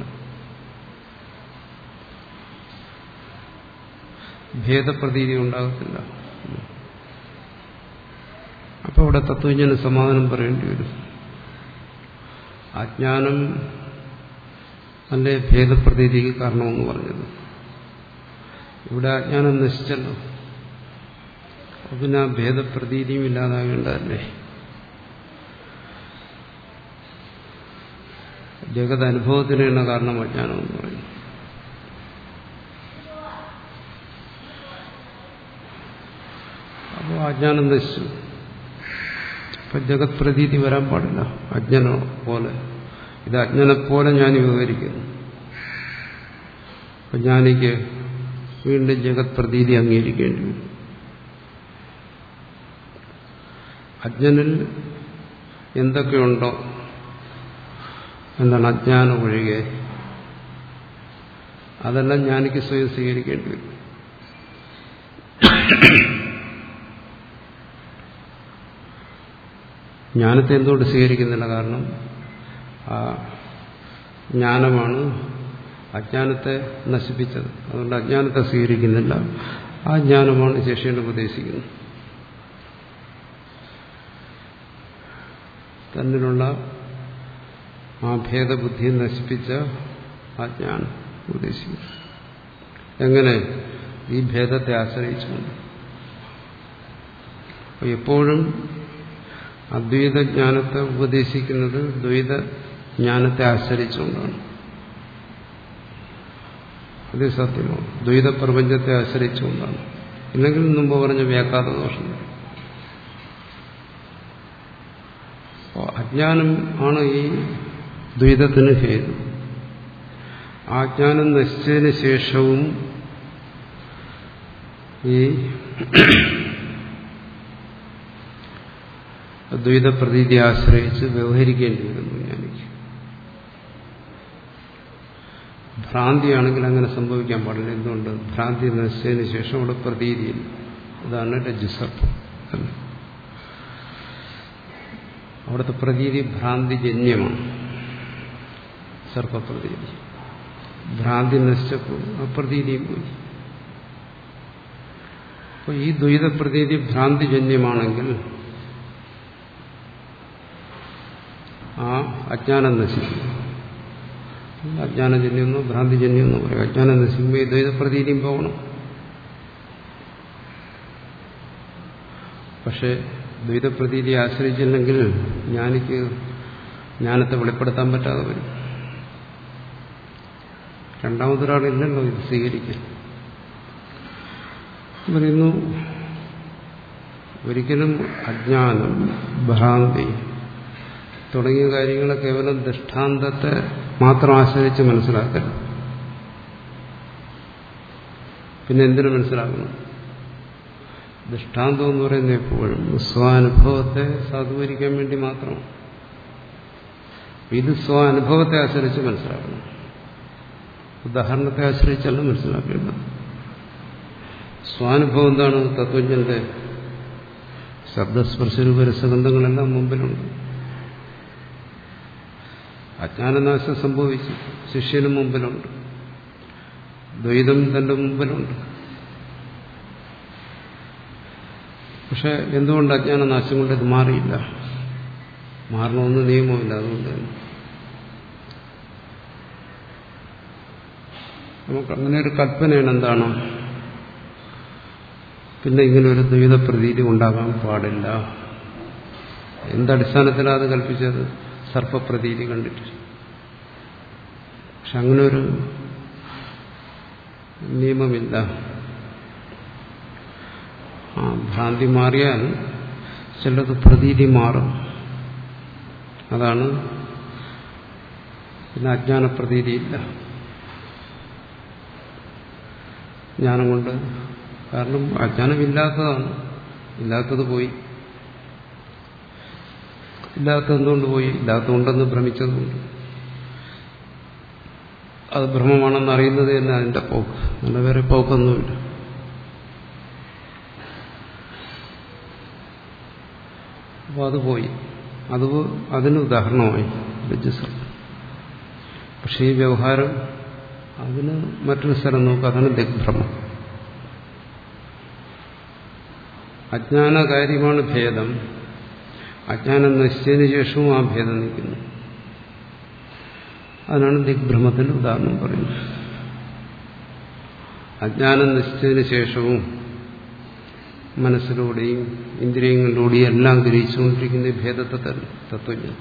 ഭേദപ്രതീതി ഉണ്ടാകത്തില്ല അപ്പൊ അവിടെ തത്വജ്ഞാന സമാധാനം പറയേണ്ടി വരും അജ്ഞാനം അല്ലേ ഭേദപ്രതീതിക്ക് കാരണമെന്ന് പറഞ്ഞത് ഇവിടെ അജ്ഞാനം നശിച്ചല്ലോ പിന്നെ ആ ഭേദപ്രതീതിയും ഇല്ലാതാകേണ്ടതല്ലേ ജഗത് അനുഭവത്തിനാണ് കാരണം അജ്ഞാനം എന്ന് പറയുന്നത് അപ്പോൾ അജ്ഞാനം നശിച്ചു അപ്പൊ ജഗത് പ്രതീതി വരാൻ പാടില്ല അജ്ഞനോ പോലെ ഇത് അജ്ഞനെപ്പോലെ ഞാൻ വിവരിക്കുന്നു അപ്പൊ ജ്ഞാനിക്ക് വീണ്ടും ജഗത് പ്രതീതി അംഗീകരിക്കേണ്ടി വരും അജ്ഞനിൽ എന്തൊക്കെയുണ്ടോ എന്താണ് അജ്ഞാനം ഒഴികെ അതെല്ലാം ജ്ഞാനിക്ക് സ്വയം സ്വീകരിക്കേണ്ടി വരും ജ്ഞാനത്തെ എന്തുകൊണ്ട് സ്വീകരിക്കുന്നില്ല കാരണം ആ ജ്ഞാനമാണ് അജ്ഞാനത്തെ നശിപ്പിച്ചത് അതുകൊണ്ട് അജ്ഞാനത്തെ സ്വീകരിക്കുന്നില്ല ആ ജ്ഞാനമാണ് ശിഷ്യനെ ഉപദേശിക്കുന്നത് തന്നിലുള്ള ആ ഭേദബുദ്ധി നശിപ്പിച്ച ആ ജ്ഞാനം ഉപദേശിക്കുന്നു എങ്ങനെ ഈ ഭേദത്തെ ആശ്രയിച്ചുകൊണ്ട് എപ്പോഴും അദ്വൈത ജ്ഞാനത്തെ ഉപദേശിക്കുന്നത് ദ്വൈത ജ്ഞാനത്തെ ആശ്രയിച്ചുകൊണ്ടാണ് അത് സത്യമാണ് ദ്വൈത പ്രപഞ്ചത്തെ ആശ്രയിച്ചുകൊണ്ടാണ് ഇല്ലെങ്കിൽ മുമ്പ് പറഞ്ഞ വ്യാഘാത ദോഷം അപ്പോൾ അജ്ഞാനം ആണ് ഈ ദ്വൈതത്തിന് ഹേതു ആ ജ്ഞാനം നശിച്ചതിന് ശേഷവും ഈ ദ്വൈത പ്രതീതി ആശ്രയിച്ച് വ്യവഹരിക്കേണ്ടി വരുന്നു ഞാനിക്ക് ഭ്രാന്തിയാണെങ്കിൽ അങ്ങനെ സംഭവിക്കാൻ പാടില്ല എന്തുകൊണ്ട് ഭ്രാന്തി നശിച്ചതിന് ശേഷം അവിടെ പ്രതീതിയില്ല അതാണ് രജുസർപ്പം അവിടുത്തെ പ്രതീതി ഭ്രാന്തിജന്യമാണ് സർപ്പപ്രതീതി ഭ്രാന്തി നശിച്ചപ്പോൾ ആ പ്രതീതിയും പോയി അപ്പോൾ ഈ ദ്വൈത പ്രതീതി ഭ്രാന്തിജന്യമാണെങ്കിൽ ആ അജ്ഞാനം നശിക്കും അജ്ഞാനജന്യെന്നോ ഭ്രാന്തിജന്യെന്നോ പറയും അജ്ഞാനം നശിക്കുമ്പോൾ ഈ ദ്വൈത പ്രതീതിയും പോകണം പക്ഷെ ദ്വൈത പ്രതീതി ആശ്രയിച്ചില്ലെങ്കിൽ ജ്ഞാനിക്ക് ജ്ഞാനത്തെ വെളിപ്പെടുത്താൻ പറ്റാതെ വരും രണ്ടാമതൊരാളില്ലല്ലോ ഇത് സ്വീകരിക്കാൻ പറയുന്നു ഒരിക്കലും അജ്ഞാനം ഭ്രാന്തി തുടങ്ങിയ കാര്യങ്ങളെ കേവലം ദൃഷ്ടാന്തത്തെ മാത്രം ആശ്രയിച്ച് മനസ്സിലാക്കരുത് പിന്നെ എന്തിനു മനസ്സിലാക്കണം ദൃഷ്ടാന്തം എന്ന് പറയുന്നത് എപ്പോഴും സ്വാനുഭവത്തെ സാധൂകരിക്കാൻ വേണ്ടി മാത്രം ഇത് സ്വാനുഭവത്തെ ആശ്രയിച്ച് മനസ്സിലാക്കണം ഉദാഹരണത്തെ ആശ്രയിച്ചല്ല മനസ്സിലാക്കേണ്ടത് സ്വാനുഭവം എന്താണ് തത്വജ്ഞന്റെ ശബ്ദസ്പർശരൂപ രസഗന്ധങ്ങളെല്ലാം മുമ്പിലുണ്ട് അജ്ഞാനനാശം സംഭവിച്ചു ശിഷ്യനും മുമ്പിലുണ്ട് ദ്വൈതം തന്റെ മുമ്പിലുണ്ട് പക്ഷെ എന്തുകൊണ്ട് അജ്ഞാനനാശം കൊണ്ട് ഇത് മാറിയില്ല മാറണമെന്ന് നിയമമില്ല അതുകൊണ്ട് തന്നെ നമുക്ക് അങ്ങനെ ഒരു കൽപ്പനയാണ് എന്താണ് പിന്നെ ഇങ്ങനെ ഒരു ദ്വൈത പ്രതീതി ഉണ്ടാകാൻ പാടില്ല എന്തടിസ്ഥാനത്തിലാണ് അത് കൽപ്പിച്ചത് സർപ്പപ്രതീതി കണ്ടിട്ട് പക്ഷെ അങ്ങനെ ഒരു നിയമമില്ല ആ ഭ്രാന്തി മാറിയാൽ ചിലത് പ്രതീതി മാറും അതാണ് പിന്നെ അജ്ഞാന പ്രതീതിയില്ല ജ്ഞാനം കൊണ്ട് കാരണം അജ്ഞാനമില്ലാത്തതാണ് ഇല്ലാത്തത് പോയി ഇല്ലാത്ത എന്തുകൊണ്ട് പോയി ഇല്ലാത്തതുണ്ടെന്ന് ഭ്രമിച്ചതുകൊണ്ട് അത് ഭ്രമമാണെന്ന് അറിയുന്നത് തന്നെ അതിന്റെ പോക്ക് അല്ല വേറെ പോക്കൊന്നുമില്ല അപ്പോൾ അത് പോയി അത് അതിന് ഉദാഹരണമായി രജസ് പക്ഷെ ഈ വ്യവഹാരം അതിന് മറ്റൊരു സ്ഥലം നോക്കുക അതാണ് ദിഗ്ഭ്രമം അജ്ഞാന കാര്യമാണ് ഭേദം അജ്ഞാനം നശിച്ചതിന് ശേഷവും ആ ഭേദം നിൽക്കുന്നു അതിനാണ് ദിഗ്ഭ്രമത്തിന് ഉദാഹരണം പറയുന്നത് അജ്ഞാനം നശിച്ചതിന് ശേഷവും മനസ്സിലൂടെയും ഇന്ദ്രിയങ്ങളിലൂടെയും എല്ലാം ഗ്രഹിച്ചുകൊണ്ടിരിക്കുന്ന ഈ ഭേദത്തെ തന്നെ തത്വജ്ഞാനം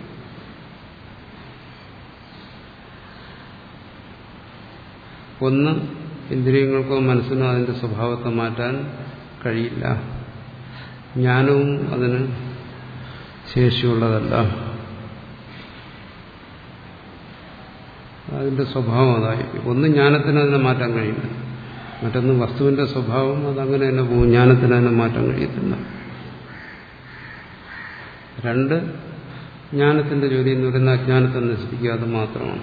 ഒന്ന് ഇന്ദ്രിയങ്ങൾക്കോ മനസ്സിനോ അതിന്റെ സ്വഭാവത്തെ മാറ്റാൻ കഴിയില്ല ജ്ഞാനവും അതിന് ശേഷിയുള്ളതല്ല അതിന്റെ സ്വഭാവം അതായിരിക്കും ഒന്ന് ജ്ഞാനത്തിന് അതിനെ മാറ്റാൻ കഴിയില്ല മറ്റൊന്ന് വസ്തുവിന്റെ സ്വഭാവം അതങ്ങനെ തന്നെ പോകും ജ്ഞാനത്തിന് അതിനെ മാറ്റാൻ കഴിയത്തില്ല രണ്ട് ജ്ഞാനത്തിന്റെ ജോലി എന്ന് പറയുന്ന അജ്ഞാനത്തെ നശിപ്പിക്കുക അത് മാത്രമാണ്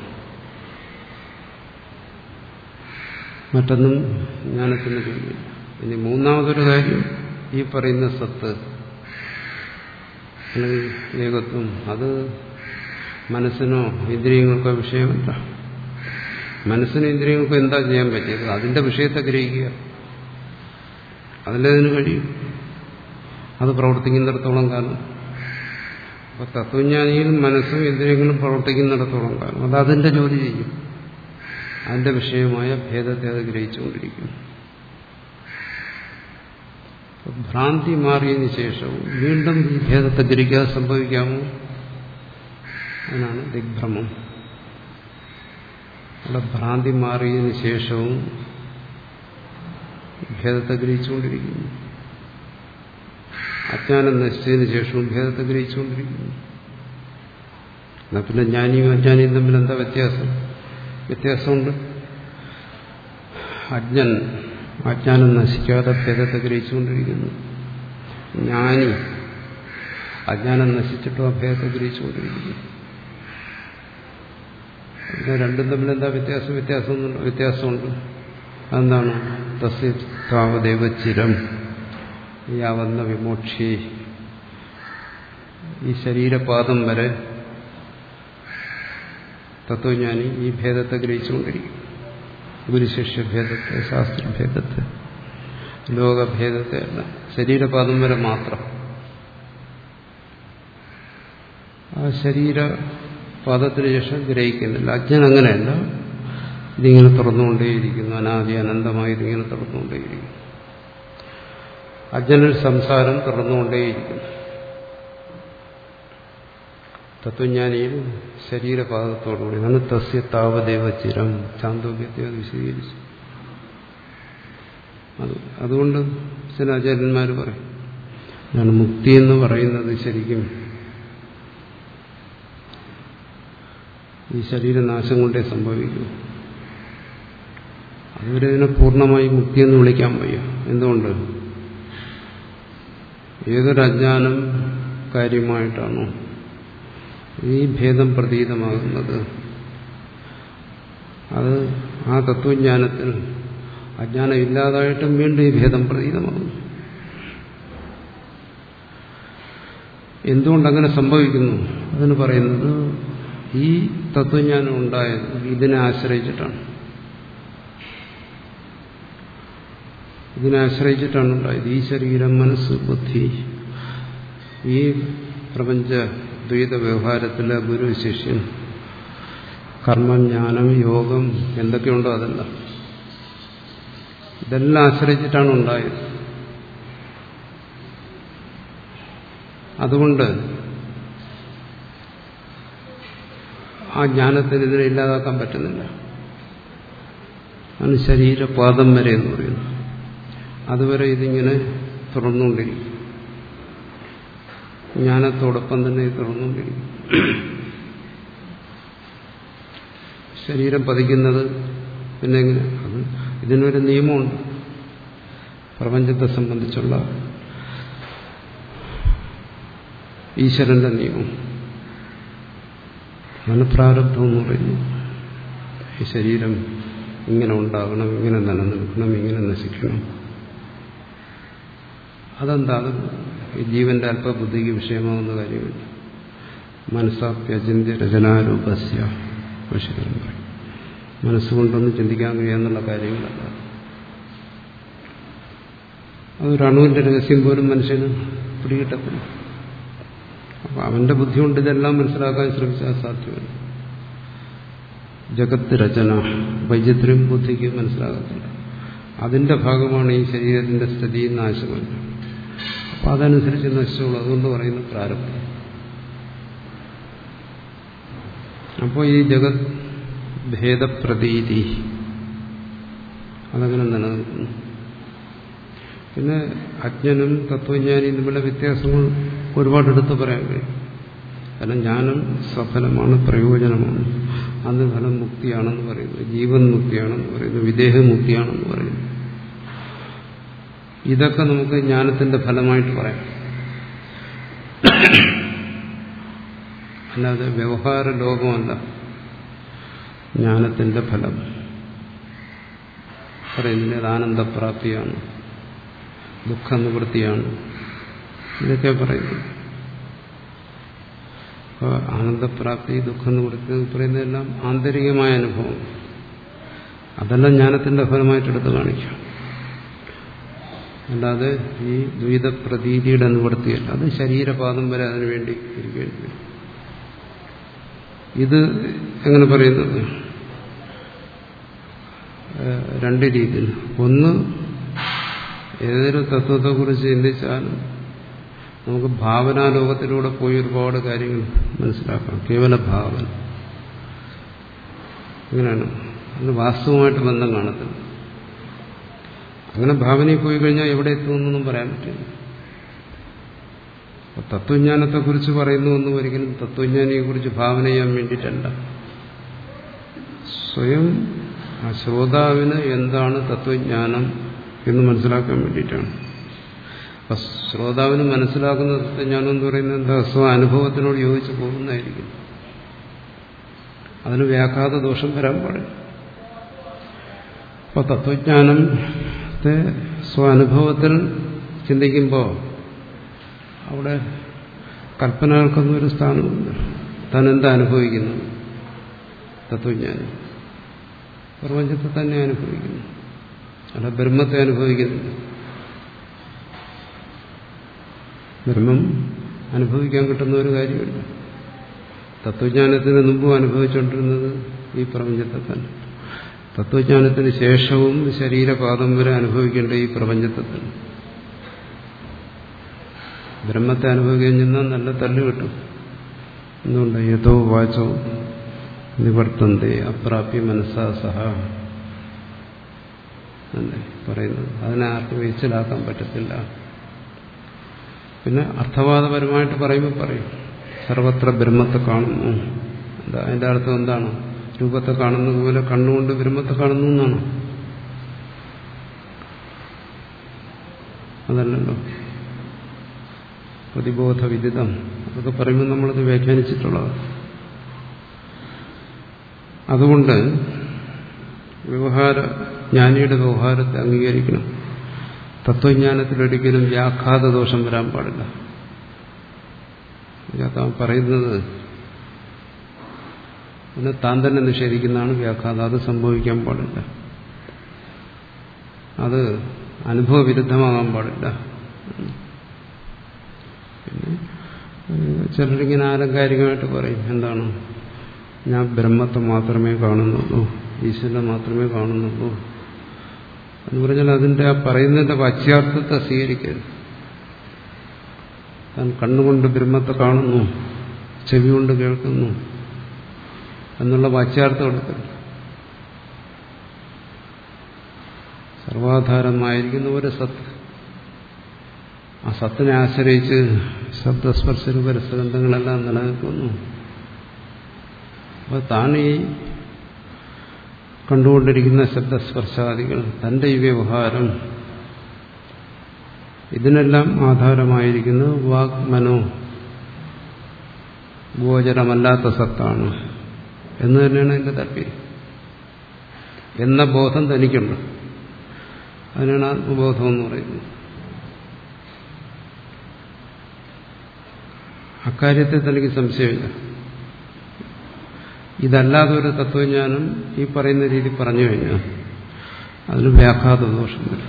മറ്റൊന്നും ജ്ഞാനത്തിന്റെ ജോലിയില്ല ഇനി മൂന്നാമതൊരു കാര്യം ഈ പറയുന്ന സത്ത് അല്ലെങ്കിൽ ഏകത്വം അത് മനസ്സിനോ ഇന്ദ്രിയങ്ങൾക്കോ വിഷയമല്ല മനസ്സിനും ഇന്ദ്രിയങ്ങൾക്കോ എന്താ ചെയ്യാൻ പറ്റിയത് അതിന്റെ വിഷയത്തെ ഗ്രഹിക്കുക അതിലതിന് കഴിയും അത് പ്രവർത്തിക്കുന്നിടത്തോളം കാലം അപ്പൊ തത്വജ്ഞാനിയിൽ മനസ്സും ഇന്ദ്രിയങ്ങളും പ്രവർത്തിക്കുന്നിടത്തോളം കാലം അത് അതിന്റെ ജോലി ചെയ്യും അതിന്റെ വിഷയമായ ഭേദത്തെ അത് ഗ്രഹിച്ചുകൊണ്ടിരിക്കുന്നു ഭ്രാന്തി മാറിയതിനു ശേഷവും വീണ്ടും ഈ ഭേദത്തെ ഗ്രഹിക്കാതെ സംഭവിക്കാമോ അതിനാണ് ദിഗ്ഭ്രമം അവിടെ ഭ്രാന്തി മാറിയതിനു ശേഷവും ഭേദത്തെ ഗ്രഹിച്ചുകൊണ്ടിരിക്കുന്നു അജ്ഞാനം നശിച്ചതിന് ശേഷവും ഭേദത്തെ ഗ്രഹിച്ചുകൊണ്ടിരിക്കുന്നു എന്നാ പിന്നെ ജ്ഞാനിയും അജ്ഞാനിയും തമ്മിൽ എന്താ വ്യത്യാസം വ്യത്യാസമുണ്ട് അജ്ഞൻ അജ്ഞാനം നശിക്കാതെ ഭേദത്തെ ഗ്രഹിച്ചുകൊണ്ടിരിക്കുന്നു ജ്ഞാനി അജ്ഞാനം നശിച്ചിട്ടും അഭേദത്തെ ഗ്രഹിച്ചുകൊണ്ടിരിക്കുന്നു പിന്നെ രണ്ടും തമ്മിൽ എന്താ വ്യത്യാസം വ്യത്യാസം വ്യത്യാസമുണ്ട് അതെന്താണ് തസ്യ താവദേവ ചിരം യാവന്ന വിമോക്ഷി ഈ ശരീരപാദം വരെ തത്വജ്ഞാനി ഈ ഭേദത്തെ ഗ്രഹിച്ചുകൊണ്ടിരിക്കും ഗുരുശിഷ്യഭേദത്തെ ശാസ്ത്രഭേദത്തെ ലോകഭേദത്തെ അല്ല ശരീരപാദം വരെ മാത്രം ആ ശരീരപാദത്തിന് ശേഷം ഗ്രഹിക്കുന്നില്ല അജ്ഞൻ അങ്ങനെയല്ല ഇതിങ്ങനെ തുറന്നുകൊണ്ടേയിരിക്കുന്നു അനാദി അനന്തമായി ഇതിങ്ങനെ തുറന്നുകൊണ്ടേയിരിക്കുന്നു അജ്ഞനിൽ സംസാരം തുറന്നുകൊണ്ടേയിരിക്കുന്നു തത്വജ്ഞാനിയിൽ ശരീരപാദത്തോടുകൂടി അതാണ് തസ്യ താവദേവ ചിരം ചാന്തോക്യത്തെ അത് വിശദീകരിച്ചു അത് അതുകൊണ്ട് ചില ആചാര്യന്മാർ പറയും അതാണ് മുക്തി എന്ന് പറയുന്നത് ശരിക്കും ഈ ശരീരനാശം കൊണ്ടേ സംഭവിക്കൂ അതുവരെ ഇതിനെ പൂർണ്ണമായി മുക്തി എന്ന് വിളിക്കാൻ വയ്യ എന്തുകൊണ്ട് ഏതൊരു അജ്ഞാനം കാര്യമായിട്ടാണോ ഈ ഭേദം പ്രതീതമാകുന്നത് അത് ആ തത്വജ്ഞാനത്തിൽ അജ്ഞാനം ഇല്ലാതായിട്ടും വീണ്ടും ഈ ഭേദം പ്രതീതമാകുന്നു എന്തുകൊണ്ടങ്ങനെ സംഭവിക്കുന്നു അതിന് പറയുന്നത് ഈ തത്വജ്ഞാനം ഉണ്ടായത് ഇതിനെ ആശ്രയിച്ചിട്ടാണ് ഇതിനെ ആശ്രയിച്ചിട്ടാണ് ഉണ്ടായത് ഈ ശരീരം മനസ്സ് ബുദ്ധി ഈ പ്രപഞ്ച ദ്വൈത വ്യവഹാരത്തിലെ ഗുരു ശിഷ്യൻ കർമ്മം ജ്ഞാനം യോഗം എന്തൊക്കെയുണ്ടോ അതെല്ലാം ഇതെല്ലാം ആശ്രയിച്ചിട്ടാണ് ഉണ്ടായത് അതുകൊണ്ട് ആ ജ്ഞാനത്തിന് ഇതിനെ ഇല്ലാതാക്കാൻ പറ്റുന്നില്ല ആണ് ശരീരപാദം വരെ എന്ന് പറയുന്നു അതുവരെ ഇതിങ്ങനെ തുറന്നുകൊണ്ടിരിക്കും ജ്ഞാനത്തോടൊപ്പം തന്നെ ഇത് തുറന്നുകൊണ്ടിരിക്കും ശരീരം പതിക്കുന്നത് പിന്നെ എങ്ങനെ അത് ഇതിനൊരു നിയമമുണ്ട് പ്രപഞ്ചത്തെ സംബന്ധിച്ചുള്ള ഈശ്വരന്റെ നിയമം അതാണ് പ്രാരബ്ധം എന്ന് പറയുന്നു ഈ ശരീരം ഇങ്ങനെ ഉണ്ടാകണം ഇങ്ങനെ നിലനിൽക്കണം ഇങ്ങനെ നശിക്കണം അതെന്താ അത് ഈ ജീവന്റെ അല്പബുദ്ധിക്ക് വിഷയമാകുന്ന കാര്യമില്ല മനസ്സാപ്യചിന്യ രചനാരൂപസ്യ വിഷയം പറയും മനസ്സുകൊണ്ടൊന്നും ചിന്തിക്കാൻ കഴിയാന്നുള്ള കാര്യങ്ങളല്ല അതൊരു അണുവിന്റെ രഹസ്യം പോലും മനുഷ്യന് പിടികിട്ടത്തില്ല അപ്പൊ അവന്റെ ബുദ്ധി കൊണ്ട് ഇതെല്ലാം മനസ്സിലാക്കാൻ ശ്രമിച്ചാൽ സാധ്യമല്ല ജഗത്ത് രചന വൈചിത്ര്യം ബുദ്ധിക്ക് മനസ്സിലാകത്തില്ല അതിന്റെ ഭാഗമാണ് ഈ ശരീരത്തിന്റെ സ്ഥിതി നാശമല്ല അപ്പൊ അതനുസരിച്ച് നശിച്ചോളൂ അതുകൊണ്ട് പറയുന്ന പ്രാരബ്ധം അപ്പോൾ ഈ ജഗത് ഭേദപ്രതീതി അതങ്ങനെ നിലനിൽക്കുന്നു പിന്നെ അജ്ഞനും തത്വജ്ഞാനിയും തമ്മിലുള്ള വ്യത്യാസങ്ങൾ ഒരുപാട് എടുത്തു പറയാൻ കഴിയും കാരണം ജ്ഞാനം സഫലമാണ് പ്രയോജനമാണ് അന്ന് ഫലം മുക്തിയാണെന്ന് പറയുന്നു ജീവൻ മുക്തിയാണെന്ന് പറയുന്നു വിദേഹമുക്തിയാണെന്ന് പറയുന്നു ഇതൊക്കെ നമുക്ക് ജ്ഞാനത്തിന്റെ ഫലമായിട്ട് പറയാം അല്ലാതെ വ്യവഹാര ലോകമല്ല ജ്ഞാനത്തിന്റെ ഫലം പറയുന്നില്ല അത് ആനന്ദപ്രാപ്തിയാണ് ദുഃഖനിവൃത്തിയാണ് ഇതൊക്കെ പറയുന്നു അപ്പോൾ ആനന്ദപ്രാപ്തി ദുഃഖനിവൃത്തി പറയുന്നതെല്ലാം ആന്തരികമായ അനുഭവം അതെല്ലാം ജ്ഞാനത്തിന്റെ ഫലമായിട്ട് എടുത്ത് കാണിക്കാം അല്ലാതെ ഈ ദ്വൈത പ്രതീതിയുടെ നിവൃത്തിയല്ല അത് ശരീരപാദം വരെ അതിനുവേണ്ടി ഇരിക്കേണ്ടി വരും ഇത് എങ്ങനെ പറയുന്നത് രണ്ട് രീതിയിൽ ഒന്ന് ഏതൊരു തത്വത്തെക്കുറിച്ച് ചിന്തിച്ചാലും നമുക്ക് ഭാവനാലോകത്തിലൂടെ പോയി ഒരുപാട് കാര്യങ്ങൾ മനസ്സിലാക്കാം കേവല ഭാവന അങ്ങനെയാണ് അതിന് വാസ്തവമായിട്ട് ബന്ധം കാണത്തില്ല അങ്ങനെ ഭാവനയിൽ പോയി കഴിഞ്ഞാൽ എവിടെ എത്തുമെന്നൊന്നും പറയാൻ പറ്റില്ല തത്വജ്ഞാനത്തെക്കുറിച്ച് പറയുന്നു എന്നും ഒരിക്കലും തത്വജ്ഞാനിയെക്കുറിച്ച് ഭാവന ചെയ്യാൻ വേണ്ടിയിട്ടല്ല സ്വയം ആ ശ്രോതാവിന് എന്താണ് തത്വജ്ഞാനം എന്ന് മനസ്സിലാക്കാൻ വേണ്ടിയിട്ടാണ് അപ്പൊ ശ്രോതാവിന് മനസ്സിലാക്കുന്ന തത്വജ്ഞാനം എന്ന് പറയുന്നത് എന്താ സ്വ അനുഭവത്തിനോട് യോജിച്ച് പോകുന്നതായിരിക്കും അതിന് വ്യാഘാത ദോഷം വരാൻ പാടില്ല അപ്പൊ തത്വജ്ഞാനത്തെ സ്വ അനുഭവത്തിൽ ചിന്തിക്കുമ്പോൾ അവിടെ കൽപ്പനകൾക്കൊന്നും ഒരു സ്ഥാനമില്ല താൻ എന്താ അനുഭവിക്കുന്നു തത്വജ്ഞാനി പ്രപഞ്ചത്തെ തന്നെ അനുഭവിക്കുന്നു അല്ല ബ്രഹ്മത്തെ അനുഭവിക്കുന്നില്ല ബ്രഹ്മം അനുഭവിക്കാൻ കിട്ടുന്ന ഒരു കാര്യമില്ല തത്വജ്ഞാനത്തിന് മുമ്പും അനുഭവിച്ചുകൊണ്ടിരുന്നത് ഈ പ്രപഞ്ചത്തെ തന്നെ തത്വജ്ഞാനത്തിന് ശേഷവും ശരീരപാദം വരെ അനുഭവിക്കേണ്ട ഈ പ്രപഞ്ചത്തെ തന്നെ ബ്രഹ്മത്തെ അനുഭവിക്കാൻ ചെന്നാൽ നല്ല തല്ല് കിട്ടും എന്തുകൊണ്ട് യഥോ വാചോ നിവർത്തന്തെ അപ്രാപ്യ മനസ്സാ സഹ അല്ലേ പറയുന്നത് അതിനെ ആർക്കും വെച്ചിലാക്കാൻ പറ്റത്തില്ല പിന്നെ അർത്ഥവാദപരമായിട്ട് പറയുമ്പോൾ പറയും സർവത്ര ബ്രഹ്മത്തെ കാണുന്നു എന്താ അതിന്റെ അർത്ഥം എന്താണ് രൂപത്തെ കാണുന്നത് പോലെ കണ്ണുകൊണ്ട് ബ്രഹ്മത്തെ കാണുന്നു എന്നാണ് അതല്ലല്ലോ പ്രതിബോധ വിദിതം അതൊക്കെ പറയുമ്പോൾ നമ്മളത് വ്യാഖ്യാനിച്ചിട്ടുള്ളത് അതുകൊണ്ട് വ്യവഹാര ജ്ഞാനിയുടെ വ്യവഹാരത്തെ അംഗീകരിക്കണം തത്വജ്ഞാനത്തിലൊരിക്കലും വ്യാഘാത ദോഷം വരാൻ പാടില്ല താൻ പറയുന്നത് പിന്നെ താൻ തന്നെ നിഷേധിക്കുന്നതാണ് വ്യാഘാതം അത് സംഭവിക്കാൻ പാടില്ല അത് അനുഭവവിരുദ്ധമാകാൻ പാടില്ല പിന്നെ ചിലരിങ്ങനെ ആലങ്കാരികമായിട്ട് പറയും എന്താണ് ഞാൻ ബ്രഹ്മത്തെ മാത്രമേ കാണുന്നുള്ളൂ ഈശ്വരനെ മാത്രമേ കാണുന്നുള്ളൂ എന്ന് പറഞ്ഞാൽ അതിന്റെ ആ പറയുന്നതിന്റെ വാച്യാർത്ഥത്തെ സ്വീകരിക്കരുത് താൻ കണ്ണുകൊണ്ട് ബ്രഹ്മത്തെ കാണുന്നു ചെവി കൊണ്ട് കേൾക്കുന്നു എന്നുള്ള വാച്യാർത്ഥം എടുക്കരുത് സർവാധാരമായിരിക്കുന്ന ഒരു സത്ത് ആ സത്തിനെ ആശ്രയിച്ച് ശബ്ദസ്പർശ രൂപരസഗന്ധങ്ങളെല്ലാം നിലനിൽക്കുന്നു അപ്പോൾ താൻ ഈ കണ്ടുകൊണ്ടിരിക്കുന്ന ശബ്ദസ്പർശാദികൾ തന്റെ ഈ വ്യവഹാരം ഇതിനെല്ലാം ആധാരമായിരിക്കുന്നത് വാക് മനോ ഗോചരമല്ലാത്ത സത്താണ് എന്ന് തന്നെയാണ് എന്റെ താല്പര്യം എന്ന ബോധം തനിക്കുണ്ട് അതിനാണ് ആത്മബോധം എന്ന് പറയുന്നത് അക്കാര്യത്തിൽ തനിക്ക് സംശയമില്ല ഇതല്ലാതെ ഒരു തത്വജ്ഞാനം ഈ പറയുന്ന രീതി പറഞ്ഞു കഴിഞ്ഞാൽ അതിന് വ്യാഘാത ദോഷം വരും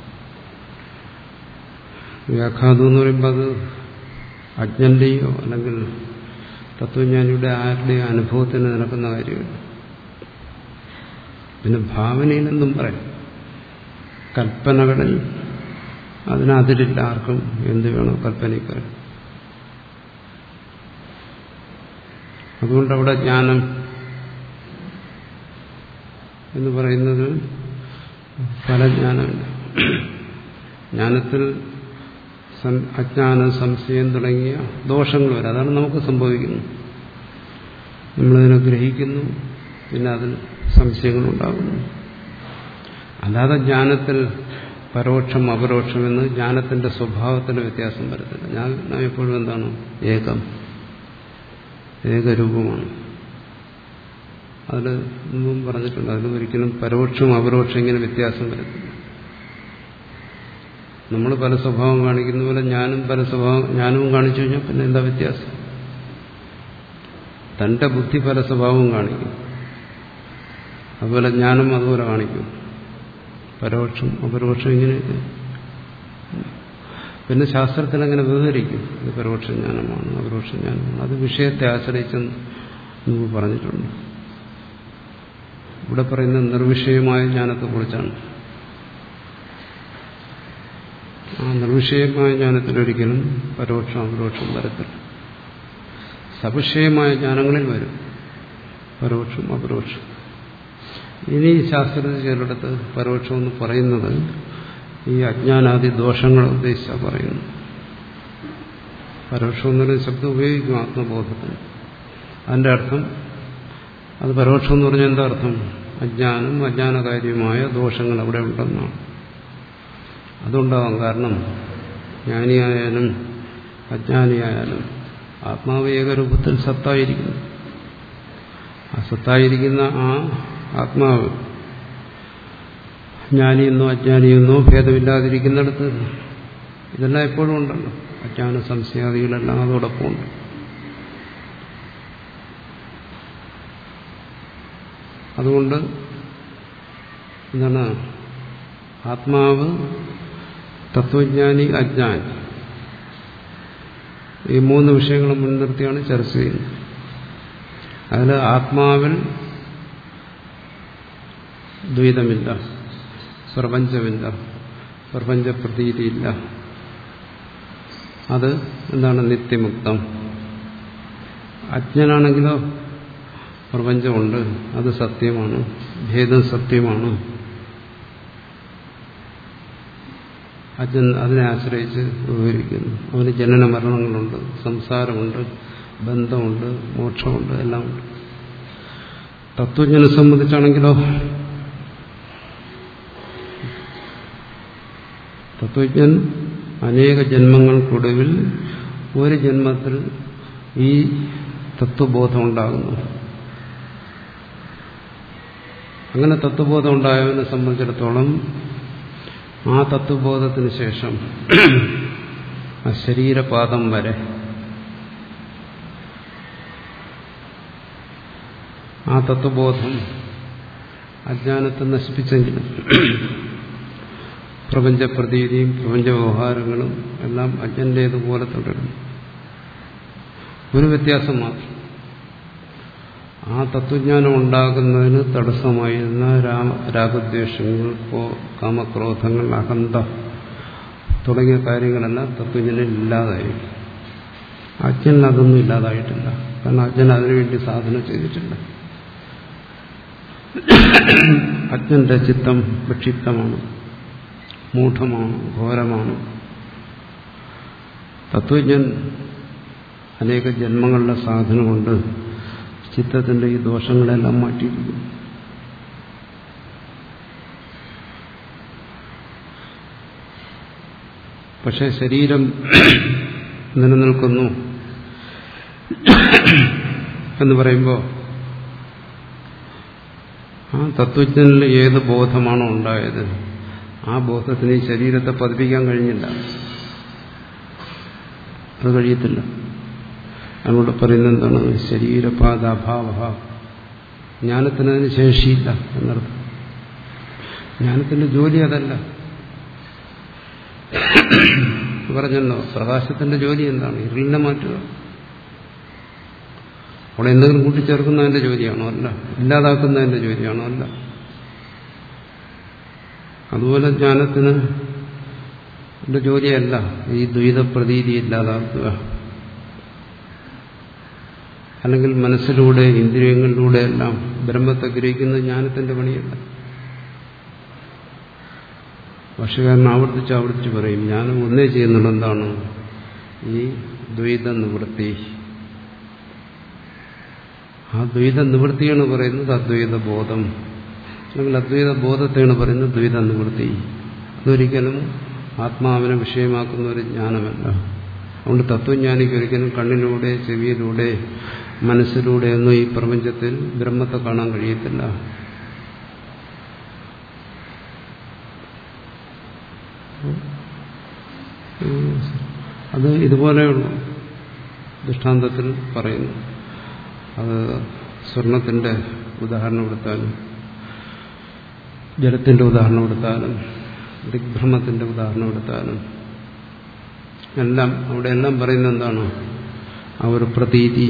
വ്യാഘാതം എന്ന് പറയുമ്പോൾ അത് അജ്ഞന്റെയോ അല്ലെങ്കിൽ തത്വജ്ഞാനിയുടെ ആരുടെയോ അനുഭവത്തിന് നടക്കുന്ന കാര്യമില്ല പിന്നെ ഭാവനയിലെന്നും പറയാം കൽപ്പനകളിൽ അതിനതിരില്ല ആർക്കും എന്ത് വേണോ കൽപ്പനയിൽ പറയാം അതുകൊണ്ട് അവിടെ ജ്ഞാനം എന്ന് പറയുന്നത് പല ജ്ഞാനമില്ല ജ്ഞാനത്തിൽ അജ്ഞാനം സംശയം തുടങ്ങിയ ദോഷങ്ങൾ വരും അതാണ് നമുക്ക് സംഭവിക്കുന്നത് നമ്മളതിനെ ഗ്രഹിക്കുന്നു പിന്നെ അതിൽ സംശയങ്ങളുണ്ടാകുന്നു അല്ലാതെ ജ്ഞാനത്തിൽ പരോക്ഷം അപരോക്ഷം എന്ന് ജ്ഞാനത്തിന്റെ സ്വഭാവത്തിന് വ്യത്യാസം വരത്തില്ല ഞാൻ എപ്പോഴും എന്താണ് ഏകം ഏകരൂപമാണ് അതിൽ മുമ്പും പറഞ്ഞിട്ടുണ്ട് അതിൽ ഒരിക്കലും പരോക്ഷം അപരോക്ഷം ഇങ്ങനെ വ്യത്യാസം വരത്തില്ല നമ്മൾ പല സ്വഭാവം കാണിക്കുന്ന പോലെ ഞാനും പല സ്വഭാവം ഞാനും കാണിച്ചു കഴിഞ്ഞാൽ പിന്നെ എന്താ വ്യത്യാസം തന്റെ ബുദ്ധി പല സ്വഭാവവും കാണിക്കും അതുപോലെ ജ്ഞാനം അതുപോലെ കാണിക്കും പരോക്ഷം അപരോക്ഷം ഇങ്ങനെയൊക്കെ പിന്നെ ശാസ്ത്രത്തിൽ അങ്ങനെ വ്യവഹരിക്കും ഇത് പരോക്ഷ ജ്ഞാനമാണ് അപരോക്ഷ ജ്ഞാനമാണ് അത് വിഷയത്തെ ആശ്രയിച്ചെന്ന് നമുക്ക് പറഞ്ഞിട്ടുണ്ട് ഇവിടെ പറയുന്ന നിർവിഷയമായ ജ്ഞാനത്തെക്കുറിച്ചാണ് ആ നിർവിഷയമായ ജ്ഞാനത്തിലൊരിക്കലും പരോക്ഷം അപരോക്ഷം വരത്തില്ല സവിഷയമായ ജ്ഞാനങ്ങളിൽ വരും പരോക്ഷം അപരോക്ഷം ഇനി ശാസ്ത്രത്തിൽ ചിലയിടത്ത് പരോക്ഷം എന്ന് പറയുന്നത് ഈ അജ്ഞാനാദി ദോഷങ്ങളെ ഉദ്ദേശിച്ച പറയുന്നു പരോക്ഷം എന്നൊരു ശബ്ദം ഉപയോഗിക്കും ആത്മബോധത്തിന് അതിന്റെ അർത്ഥം അത് പരോക്ഷം എന്ന് പറഞ്ഞാൽ എന്താ അർത്ഥം അജ്ഞാനം അജ്ഞാനകാര്യമായ ദോഷങ്ങൾ അവിടെ ഉണ്ടെന്നാണ് അതുണ്ടാവാം കാരണം ജ്ഞാനിയായാലും അജ്ഞാനിയായാലും ആത്മാവ് ഏകരൂപത്തിൽ സത്തായിരിക്കുന്നു ആ സത്തായിരിക്കുന്ന ആ ആത്മാവ് ജ്ഞാനിയെന്നോ അജ്ഞാനിയെന്നോ ഭേദമില്ലാതിരിക്കുന്നിടത്ത് ഇതെല്ലാം എപ്പോഴും ഉണ്ടല്ലോ അജ്ഞാന സംശയാദികളെല്ലാം അതോടൊപ്പം ഉണ്ട് അതുകൊണ്ട് എന്താണ് ആത്മാവ് തത്വജ്ഞാനി അജ്ഞാനി ഈ മൂന്ന് വിഷയങ്ങൾ മുൻനിർത്തിയാണ് ചർച്ച ചെയ്യുന്നത് അതിൽ ആത്മാവിൽ ദ്വൈതമില്ല പ്രപഞ്ചമില്ല പ്രപഞ്ചപ്രതീതിയില്ല അത് എന്താണ് നിത്യമുക്തം അജ്ഞനാണെങ്കിലോ പ്രപഞ്ചമുണ്ട് അത് സത്യമാണ് ഭേദം സത്യമാണ് അജ്ഞൻ അതിനെ ആശ്രയിച്ച് വിവരിക്കുന്നു അവന് ജനന മരണങ്ങളുണ്ട് സംസാരമുണ്ട് ബന്ധമുണ്ട് മോക്ഷമുണ്ട് എല്ലാം ഉണ്ട് തത്വജ്ഞനെ സംബന്ധിച്ചാണെങ്കിലോ തത്വജ്ഞൻ അനേക ജന്മങ്ങൾക്കൊടുവിൽ ഒരു ജന്മത്തിൽ ഈ തത്വബോധം ഉണ്ടാകുന്നു അങ്ങനെ തത്വബോധം ഉണ്ടായവനെ സംബന്ധിച്ചിടത്തോളം ആ തത്വബോധത്തിന് ശേഷം ആ ശരീരപാദം വരെ ആ തത്വബോധം അജ്ഞാനത്തെ നശിപ്പിച്ചെങ്കിലും പ്രപഞ്ചപ്രതീതിയും പ്രപഞ്ച വ്യവഹാരങ്ങളും എല്ലാം അജ്ഞന്റേതുപോലെ തുടരുന്നു ഒരു വ്യത്യാസം മാത്രം ആ തത്വജ്ഞാനം ഉണ്ടാകുന്നതിന് തടസ്സമായിരുന്ന രാമ രാഗദ്വേഷങ്ങൾ കാമക്രോധങ്ങൾ അഹന്ത തുടങ്ങിയ കാര്യങ്ങളെല്ലാം തത്വജ്ഞനിൽ ഇല്ലാതായി അജ്ഞൻ അതൊന്നും ഇല്ലാതായിട്ടില്ല കാരണം അജ്ഞൻ അതിനുവേണ്ടി സാധന ചെയ്തിട്ടില്ല അജ്ഞന്റെ ചിത്തം വിക്ഷിപ്തമാണ് മൂഢമാണ് ഘോരമാണ് തത്വജ്ഞൻ അനേക ജന്മങ്ങളുടെ സാധന കൊണ്ട് ചിത്തത്തിന്റെ ഈ ദോഷങ്ങളെല്ലാം മാറ്റിയിരിക്കുന്നു പക്ഷെ ശരീരം നിലനിൽക്കുന്നു എന്ന് പറയുമ്പോൾ ആ തത്വജ്ഞനിൽ ഏത് ബോധമാണോ ഉണ്ടായത് ആ ബോധത്തിന് ഈ ശരീരത്തെ പതിപ്പിക്കാൻ കഴിഞ്ഞില്ല അത് കഴിയത്തില്ല അതിനോട് പറയുന്നത് എന്താണ് ശരീരപാദാഭാവ ജ്ഞാനത്തിന് അതിന് ശേഷിയില്ല എന്നർത്ഥം ജ്ഞാനത്തിന്റെ ജോലി അതല്ല പറഞ്ഞല്ലോ പ്രകാശത്തിന്റെ ജോലി എന്താണ് ഇരുളിനെ മാറ്റുക അവിടെ എന്തെങ്കിലും കൂട്ടിച്ചേർക്കുന്നതിന്റെ ജോലിയാണോ അല്ല ഇല്ലാതാക്കുന്നതിന്റെ ജോലിയാണോ അല്ല അതുപോലെ ജ്ഞാനത്തിന് ജോലിയല്ല ഈ ദ്വൈതപ്രതീതി ഇല്ലാതാക്കുക അല്ലെങ്കിൽ മനസ്സിലൂടെ ഇന്ദ്രിയങ്ങളിലൂടെ എല്ലാം ബ്രഹ്മത്തെ ഗ്രഹിക്കുന്നത് ജ്ഞാനത്തിന്റെ പണിയല്ല ഭാഷകാരൻ ആവർത്തിച്ച് ആവർത്തിച്ച് പറയും ഞാൻ ഒന്നേ ചെയ്യുന്നുള്ളത് എന്താണ് ഈ ദ്വൈത നിവൃത്തി ആ ദ്വൈത നിവൃത്തിയാണ് പറയുന്നത് അദ്വൈത ബോധം അല്ലെങ്കിൽ അദ്വൈത ബോധത്തെയാണ് പറയുന്നത് ദ്വൈത നിവൃത്തി അതൊരിക്കലും ആത്മാവിനെ വിഷയമാക്കുന്ന ഒരു ജ്ഞാനമല്ല അതുകൊണ്ട് തത്വജ്ഞാനിക്ക് ഒരിക്കലും കണ്ണിലൂടെ ചെവിയിലൂടെ മനസ്സിലൂടെ ഒന്നും ഈ പ്രപഞ്ചത്തിൽ ബ്രഹ്മത്തെ കാണാൻ കഴിയത്തില്ല അത് ഇതുപോലെയുള്ള ദൃഷ്ടാന്തത്തിൽ പറയുന്നു അത് സ്വർണത്തിന്റെ ഉദാഹരണം എടുത്താലും ജലത്തിന്റെ ഉദാഹരണം എടുത്താലും ദിഗ്ഭ്രമത്തിന്റെ ഉദാഹരണം എടുത്താലും എല്ലാം അവിടെ എല്ലാം പറയുന്നത് എന്താണ് ആ ഒരു പ്രതീതി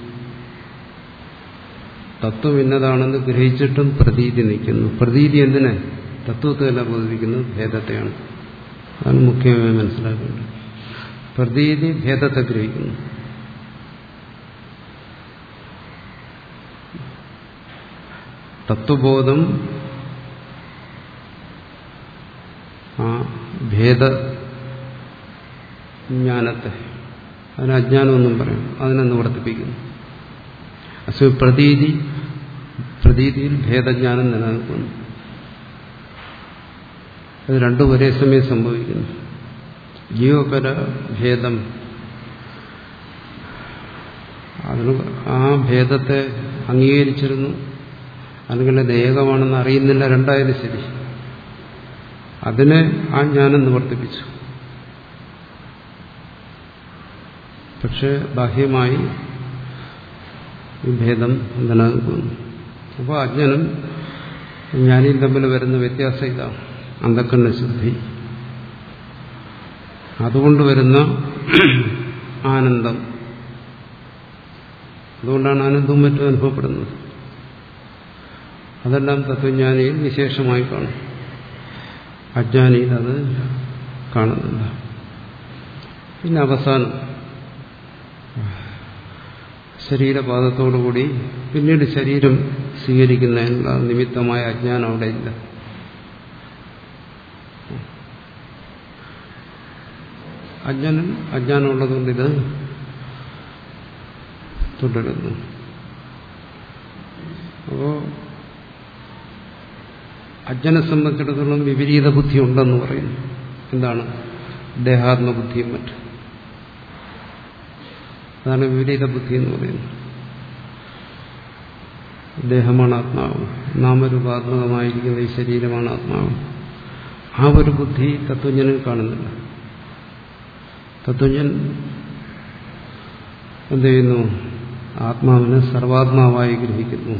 തത്വം ഇന്നതാണെന്ന് ഗ്രഹിച്ചിട്ടും പ്രതീതി നിൽക്കുന്നു പ്രതീതി എന്തിനെ തത്വത്തെയല്ല ബോധിപ്പിക്കുന്നത് ഭേദത്തെയാണ് അതാണ് മുഖ്യമായി മനസ്സിലാക്കേണ്ടത് പ്രതീതി ഭേദത്തെ ഗ്രഹിക്കുന്നു തത്വബോധം ആ ഭേദ ജ്ഞാനത്തെ അതിന് അജ്ഞാനമൊന്നും പറയും അതിനെ നിവർത്തിപ്പിക്കുന്നു അസു പ്രതീതി പ്രതീതിയിൽ ഭേദജ്ഞാനം നിലനിൽക്കുന്നു അത് രണ്ടും ഒരേ സമയം സംഭവിക്കുന്നു ജീവപര ഭേദം അതിന് ആ ഭേദത്തെ അംഗീകരിച്ചിരുന്നു അല്ലെങ്കിൽ അത് ഏകമാണെന്ന് അറിയുന്നില്ല രണ്ടായാലും ശരി അതിനെ ആ ജ്ഞാനം നിവർത്തിപ്പിച്ചു പക്ഷെ ബാഹ്യമായി ഈ ഭേദം നിലനിൽക്കുന്നു അപ്പോൾ അജ്ഞനും ജ്ഞാനിയും തമ്മിൽ വരുന്ന വ്യത്യാസം ഇതാണ് അന്ധക്കണ്ണ ശുദ്ധി അതുകൊണ്ട് വരുന്ന ആനന്ദം അതുകൊണ്ടാണ് ആനന്ദവും മറ്റും അനുഭവപ്പെടുന്നത് അതെല്ലാം തത്വജ്ഞാനിയിൽ വിശേഷമായി കാണും അജ്ഞാനിയിൽ അത് കാണുന്നില്ല പിന്നെ അവസാനം ശരീരപാദത്തോടുകൂടി പിന്നീട് ശരീരം സ്വീകരിക്കുന്നതിനുള്ള നിമിത്തമായ അജ്ഞാനം അവിടെ ഇല്ല അജ്ഞാനം അജ്ഞാനമുള്ളതുകൊണ്ട് ഇത് തുടരുന്നു അപ്പോ അജ്ഞനെ സംബന്ധിച്ചിടത്തോളം വിപരീത ബുദ്ധി ഉണ്ടെന്ന് പറയുന്നു എന്താണ് ദേഹാത്മബുദ്ധിയും മറ്റും അതാണ് വിപരീത ബുദ്ധി എന്ന് പറയുന്നത് ദേഹമാണ് ആത്മാവ് നാമരൂപാത്മകമായിരിക്കുന്ന ഈ ശരീരമാണ് ആത്മാവ് ആ ഒരു ബുദ്ധി തത്വജ്ഞനിൽ കാണുന്നില്ല തത്വജ്ഞൻ എന്ത് ചെയ്യുന്നു ആത്മാവിനെ സർവാത്മാവായി ഗ്രഹിക്കുന്നു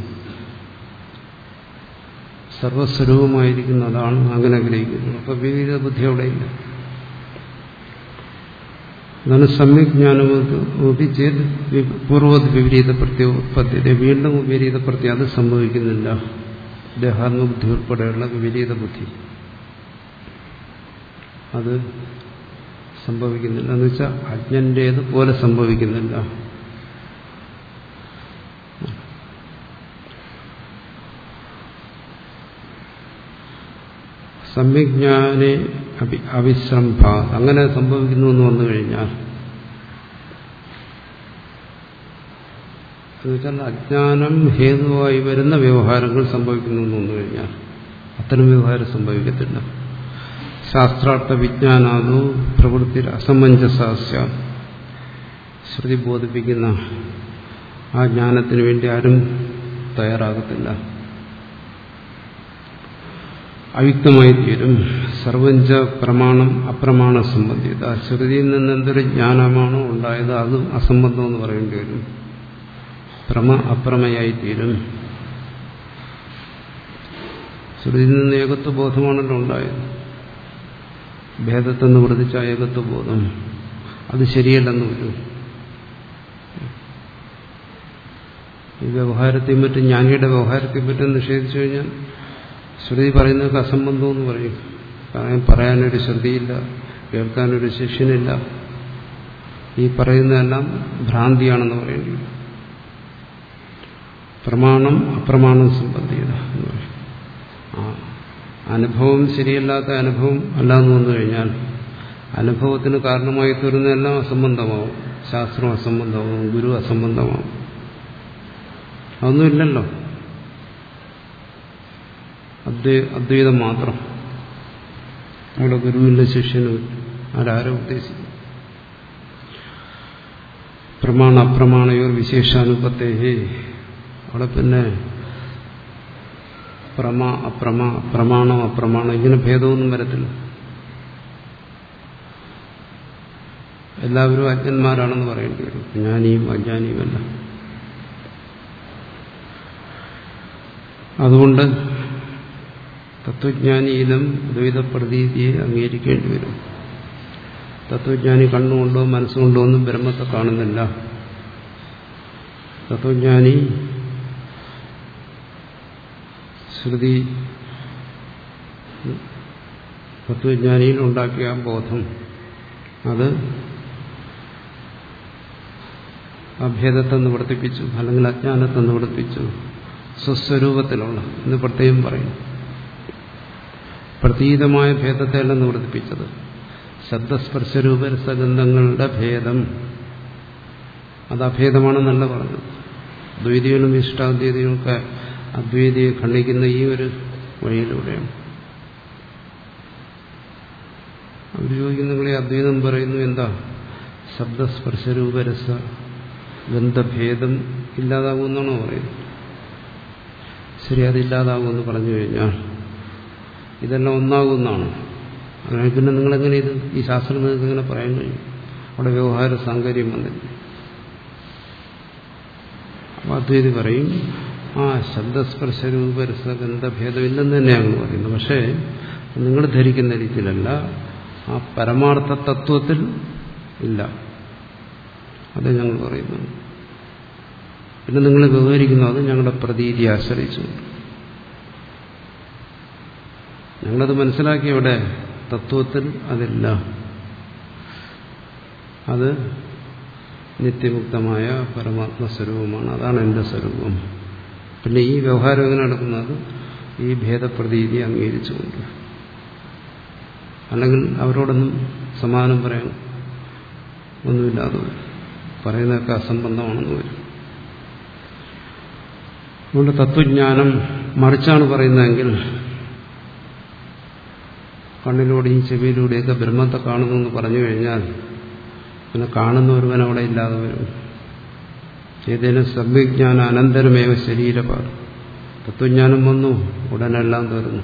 സർവസ്വരൂപമായിരിക്കുന്ന അതാണ് അങ്ങനെ ഗ്രഹിക്കുന്നത് അപ്പൊ വിവിധ ബുദ്ധി അവിടെയില്ല അതാണ് സമ്യജ്ഞാനമൊപ്പി ചെയ്ത് പൂർവ്വത് വിപരീത പ്രത്യുത്പത്തി വീണ്ടും വിപരീത പ്രത്യ അത് സംഭവിക്കുന്നില്ല ദേഹാത്മബുദ്ധി ഉൾപ്പെടെയുള്ള വിപരീത ബുദ്ധി അത് സംഭവിക്കുന്നില്ല എന്ന് വെച്ചാൽ അജ്ഞന്റേത് പോലെ സംഭവിക്കുന്നില്ല സമ്യജ്ഞാനെ അവിശ്രംഭ അങ്ങനെ സംഭവിക്കുന്നു എന്ന് വന്നു കഴിഞ്ഞാൽ എന്നുവെച്ചാൽ അജ്ഞാനം ഹേതുവായി വരുന്ന വ്യവഹാരങ്ങൾ സംഭവിക്കുന്നു എന്ന് വന്നു കഴിഞ്ഞാൽ അത്തരം വ്യവഹാരം സംഭവിക്കത്തില്ല ശാസ്ത്രാർത്ഥ വിജ്ഞാനാദോ പ്രവൃത്തി അസമഞ്ജസാസ്യ ശ്രുതി ബോധിപ്പിക്കുന്ന ആ ജ്ഞാനത്തിന് വേണ്ടി ആരും തയ്യാറാകത്തില്ല അയുക്തമായി തീരും സർവഞ്ച പ്രമാണം അപ്രമാണ സംബന്ധിത ശ്രുതിയിൽ നിന്ന് എന്തൊരു ജ്ഞാനമാണോ ഉണ്ടായത് അതും അസംബന്ധം എന്ന് പറയേണ്ടി വരും പ്രമ അപ്രമയായി തീരും ശ്രുതിയിൽ നിന്ന് ഏകത്വ ബോധമാണല്ലോ ഉണ്ടായത് ഭേദത്തെ നിവർത്തിച്ച ഏകത്വ ബോധം അത് ശരിയല്ലെന്ന് വരും ഈ വ്യവഹാരത്തെയും പറ്റും ജ്ഞാനിയുടെ വ്യവഹാരത്തെയും പറ്റും നിഷേധിച്ചു കഴിഞ്ഞാൽ ശ്രുതി പറയുന്നതൊക്കെ അസംബന്ധം എന്ന് പറയും കാരണം പറയാനൊരു ശ്രുതിയില്ല കേൾക്കാനൊരു ശിഷ്യനില്ല ഈ പറയുന്നതെല്ലാം ഭ്രാന്തിയാണെന്ന് പറയേണ്ടി വരും പ്രമാണം അപ്രമാണം സംബന്ധിത എന്ന് പറയും ആ അനുഭവം ശരിയല്ലാത്ത അനുഭവം അല്ലാന്ന് വന്നു കഴിഞ്ഞാൽ അനുഭവത്തിന് കാരണമായി തീർന്നതെല്ലാം അസംബന്ധമാവും ശാസ്ത്രം അസംബന്ധമാവും ഗുരു അസംബന്ധമാവും അതൊന്നുമില്ലല്ലോ അദ്വൈതം മാത്രം അവിടെ ഗുരുവിന്റെ ശിഷ്യനും ആരാരോ ഉദ്ദേശിക്കും പ്രമാണ അപ്രമാണയോർ വിശേഷാനുപത്തേഹേ അവിടെ പിന്നെ പ്രമ അപ്രമ പ്രമാണം അപ്രമാണം ഇങ്ങനെ ഭേദമൊന്നും വരത്തില്ല എല്ലാവരും അജ്ഞന്മാരാണെന്ന് പറയേണ്ടി വരും ജ്ഞാനിയും അജ്ഞാനിയുമല്ല അതുകൊണ്ട് തത്വജ്ഞാനിയിലും ദ്വൈത പ്രതീതിയെ അംഗീകരിക്കേണ്ടി വരും തത്വജ്ഞാനി കണ്ണുകൊണ്ടോ മനസ്സുകൊണ്ടോ ഒന്നും ബ്രഹ്മത്തെ കാണുന്നില്ല തത്വജ്ഞാനി ശ്രുതി തത്വജ്ഞാനിയിൽ ഉണ്ടാക്കിയ ബോധം അത് അഭേദത്തെ നിവർത്തിപ്പിച്ചു അല്ലെങ്കിൽ അജ്ഞാനത്തെ നിവർത്തിപ്പിച്ചു സ്വസ്വരൂപത്തിലുള്ള എന്ന് പ്രത്യേകം പറയും പ്രതീതമായ ഭേദത്തെയല്ല നിവർത്തിപ്പിച്ചത് ശബ്ദസ്പർശരൂപ രസഗന്ധങ്ങളുടെ ഭേദം അത് അഭേദമാണെന്നല്ല പറഞ്ഞത് ദ്വൈതികളും ഇഷ്ടാദ്വൈതികളൊക്കെ അദ്വൈതിയെ ഖണ്ഡിക്കുന്ന ഈ ഒരു വഴിയിലൂടെയാണ് അവർ ചോദിക്കുന്നു നിങ്ങൾ ഈ അദ്വൈതം പറയുന്നു എന്താ ശബ്ദസ്പർശരൂപരസ ഗന്ധഭേദം ഇല്ലാതാകുമെന്നാണോ പറയുന്നത് ശരി അതില്ലാതാകുമെന്ന് പറഞ്ഞു കഴിഞ്ഞാൽ ഇതെല്ലാം ഒന്നാകുമെന്നാണ് അങ്ങനെ പിന്നെ നിങ്ങളെങ്ങനെ ഇത് ഈ ശാസ്ത്രം നിങ്ങൾക്ക് ഇങ്ങനെ പറയാൻ കഴിയും അവിടെ വ്യവഹാര സാങ്കര്യം വന്നില്ല അപ്പൊ അദ്വൈതി പറയും ആ ശബ്ദസ്പർശരൂപരസ ഗന്ധഭേദമില്ലെന്ന് തന്നെയാണ് പറയുന്നത് പക്ഷേ നിങ്ങൾ ധരിക്കുന്ന രീതിയിലല്ല ആ പരമാർത്ഥ തത്വത്തിൽ ഇല്ല അത് ഞങ്ങൾ പറയുന്നു പിന്നെ നിങ്ങൾ വ്യവഹരിക്കുന്നു അത് ഞങ്ങളുടെ പ്രതീതി ആശ്രയിച്ചു ഞങ്ങളത് മനസ്സിലാക്കി ഇവിടെ തത്വത്തിൽ അതില്ല അത് നിത്യമുക്തമായ പരമാത്മ സ്വരൂപമാണ് അതാണ് എൻ്റെ സ്വരൂപം പിന്നെ ഈ വ്യവഹാരം എങ്ങനെ നടക്കുന്നത് ഈ ഭേദപ്രതീതി അംഗീകരിച്ചുകൊണ്ട് അല്ലെങ്കിൽ അവരോടൊന്നും സമാനം പറയാൻ ഒന്നുമില്ലാതെ വരും പറയുന്നതൊക്കെ അസംബന്ധമാണെന്ന് വരും അതുകൊണ്ട് തത്വജ്ഞാനം മറിച്ചാണ് പറയുന്നതെങ്കിൽ കണ്ണിലൂടെയും ചെവിയിലൂടെയൊക്കെ ബ്രഹ്മത്തെ കാണുന്നു എന്ന് പറഞ്ഞു കഴിഞ്ഞാൽ പിന്നെ കാണുന്ന ഒരുവൻ അവിടെ ഇല്ലാതെ വരും ഏതേനും സമ്യജ്ഞാന അനന്തരമേവ ശരീരപാട് തത്വജ്ഞാനം വന്നു ഉടനെല്ലാം തീർന്നു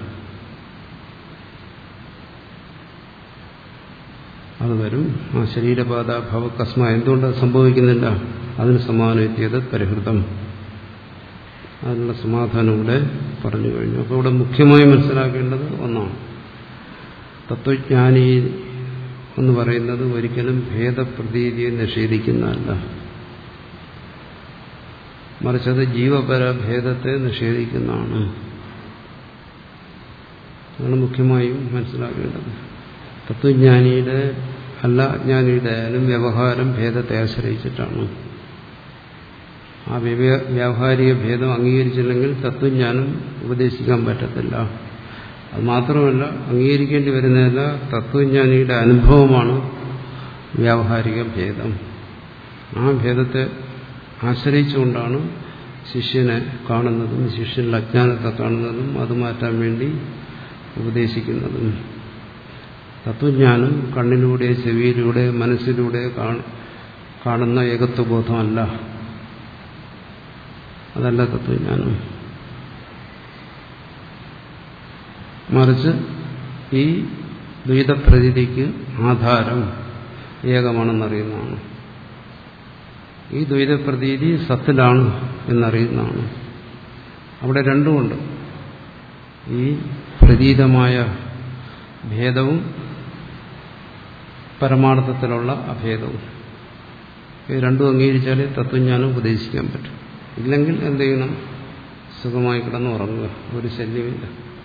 അത് വരും ആ ശരീരപാത ഭവകസ്മ എന്തുകൊണ്ട് സംഭവിക്കുന്നില്ല അതിന് സമാനം എത്തിയത് പരിഹൃതം അതിനുള്ള സമാധാനം ഇവിടെ പറഞ്ഞു കഴിഞ്ഞു അപ്പോൾ ഇവിടെ മുഖ്യമായി മനസ്സിലാക്കേണ്ടത് ഒന്നാണ് തത്വജ്ഞാനി എന്ന് പറയുന്നത് ഒരിക്കലും ഭേദപ്രതീതിയെ നിഷേധിക്കുന്നതല്ല മറിച്ചത് ജീവപര ഭേദത്തെ നിഷേധിക്കുന്നതാണ് അതാണ് മുഖ്യമായും മനസ്സിലാക്കേണ്ടത് തത്വജ്ഞാനിയുടെ അല്ല അജ്ഞാനിയുടെ ആയാലും വ്യവഹാരം ഭേദത്തെ ആശ്രയിച്ചിട്ടാണ് ആ വ്യാവഹാരിക ഭേദം അംഗീകരിച്ചില്ലെങ്കിൽ തത്വജ്ഞാനം ഉപദേശിക്കാൻ പറ്റത്തില്ല അത് മാത്രമല്ല അംഗീകരിക്കേണ്ടി വരുന്നതല്ല തത്വജ്ഞാനിയുടെ അനുഭവമാണ് വ്യാവഹാരിക ഭേദം ആ ഭേദത്തെ ആശ്രയിച്ചുകൊണ്ടാണ് ശിഷ്യനെ കാണുന്നതും ശിഷ്യനിൽ അജ്ഞാനത്തെ കാണുന്നതും അത് മാറ്റാൻ വേണ്ടി ഉപദേശിക്കുന്നതും തത്വജ്ഞാനം കണ്ണിലൂടെ ചെവിയിലൂടെ മനസ്സിലൂടെ കാണുന്ന ഏകത്വബോധമല്ല അതല്ല തത്വജ്ഞാനം മറിച്ച് ഈ ദ്വൈതപ്രതിക്ക് ആധാരം ഏകമാണെന്നറിയുന്നതാണ് ഈ ദ്വൈതപ്രതീതി സത്തിലാണ് എന്നറിയുന്നതാണ് അവിടെ രണ്ടുമുണ്ട് ഈ പ്രതീതമായ ഭേദവും പരമാർത്ഥത്തിലുള്ള അഭേദവും ഇത് രണ്ടും അംഗീകരിച്ചാലേ തത്വജ്ഞാനം ഉപദേശിക്കാൻ പറ്റും ഇല്ലെങ്കിൽ എന്ത് ചെയ്യണം സുഖമായി കിടന്ന് ഉറങ്ങുക ഒരു ശല്യമില്ല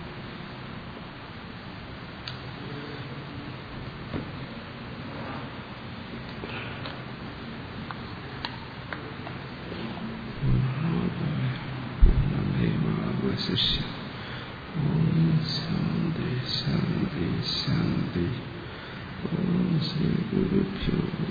ശിഷ്യ ഓം ശാന്തി ശാന്തി ശാന്തി ഓം ശ്രീ ഗുരുഭ്യോ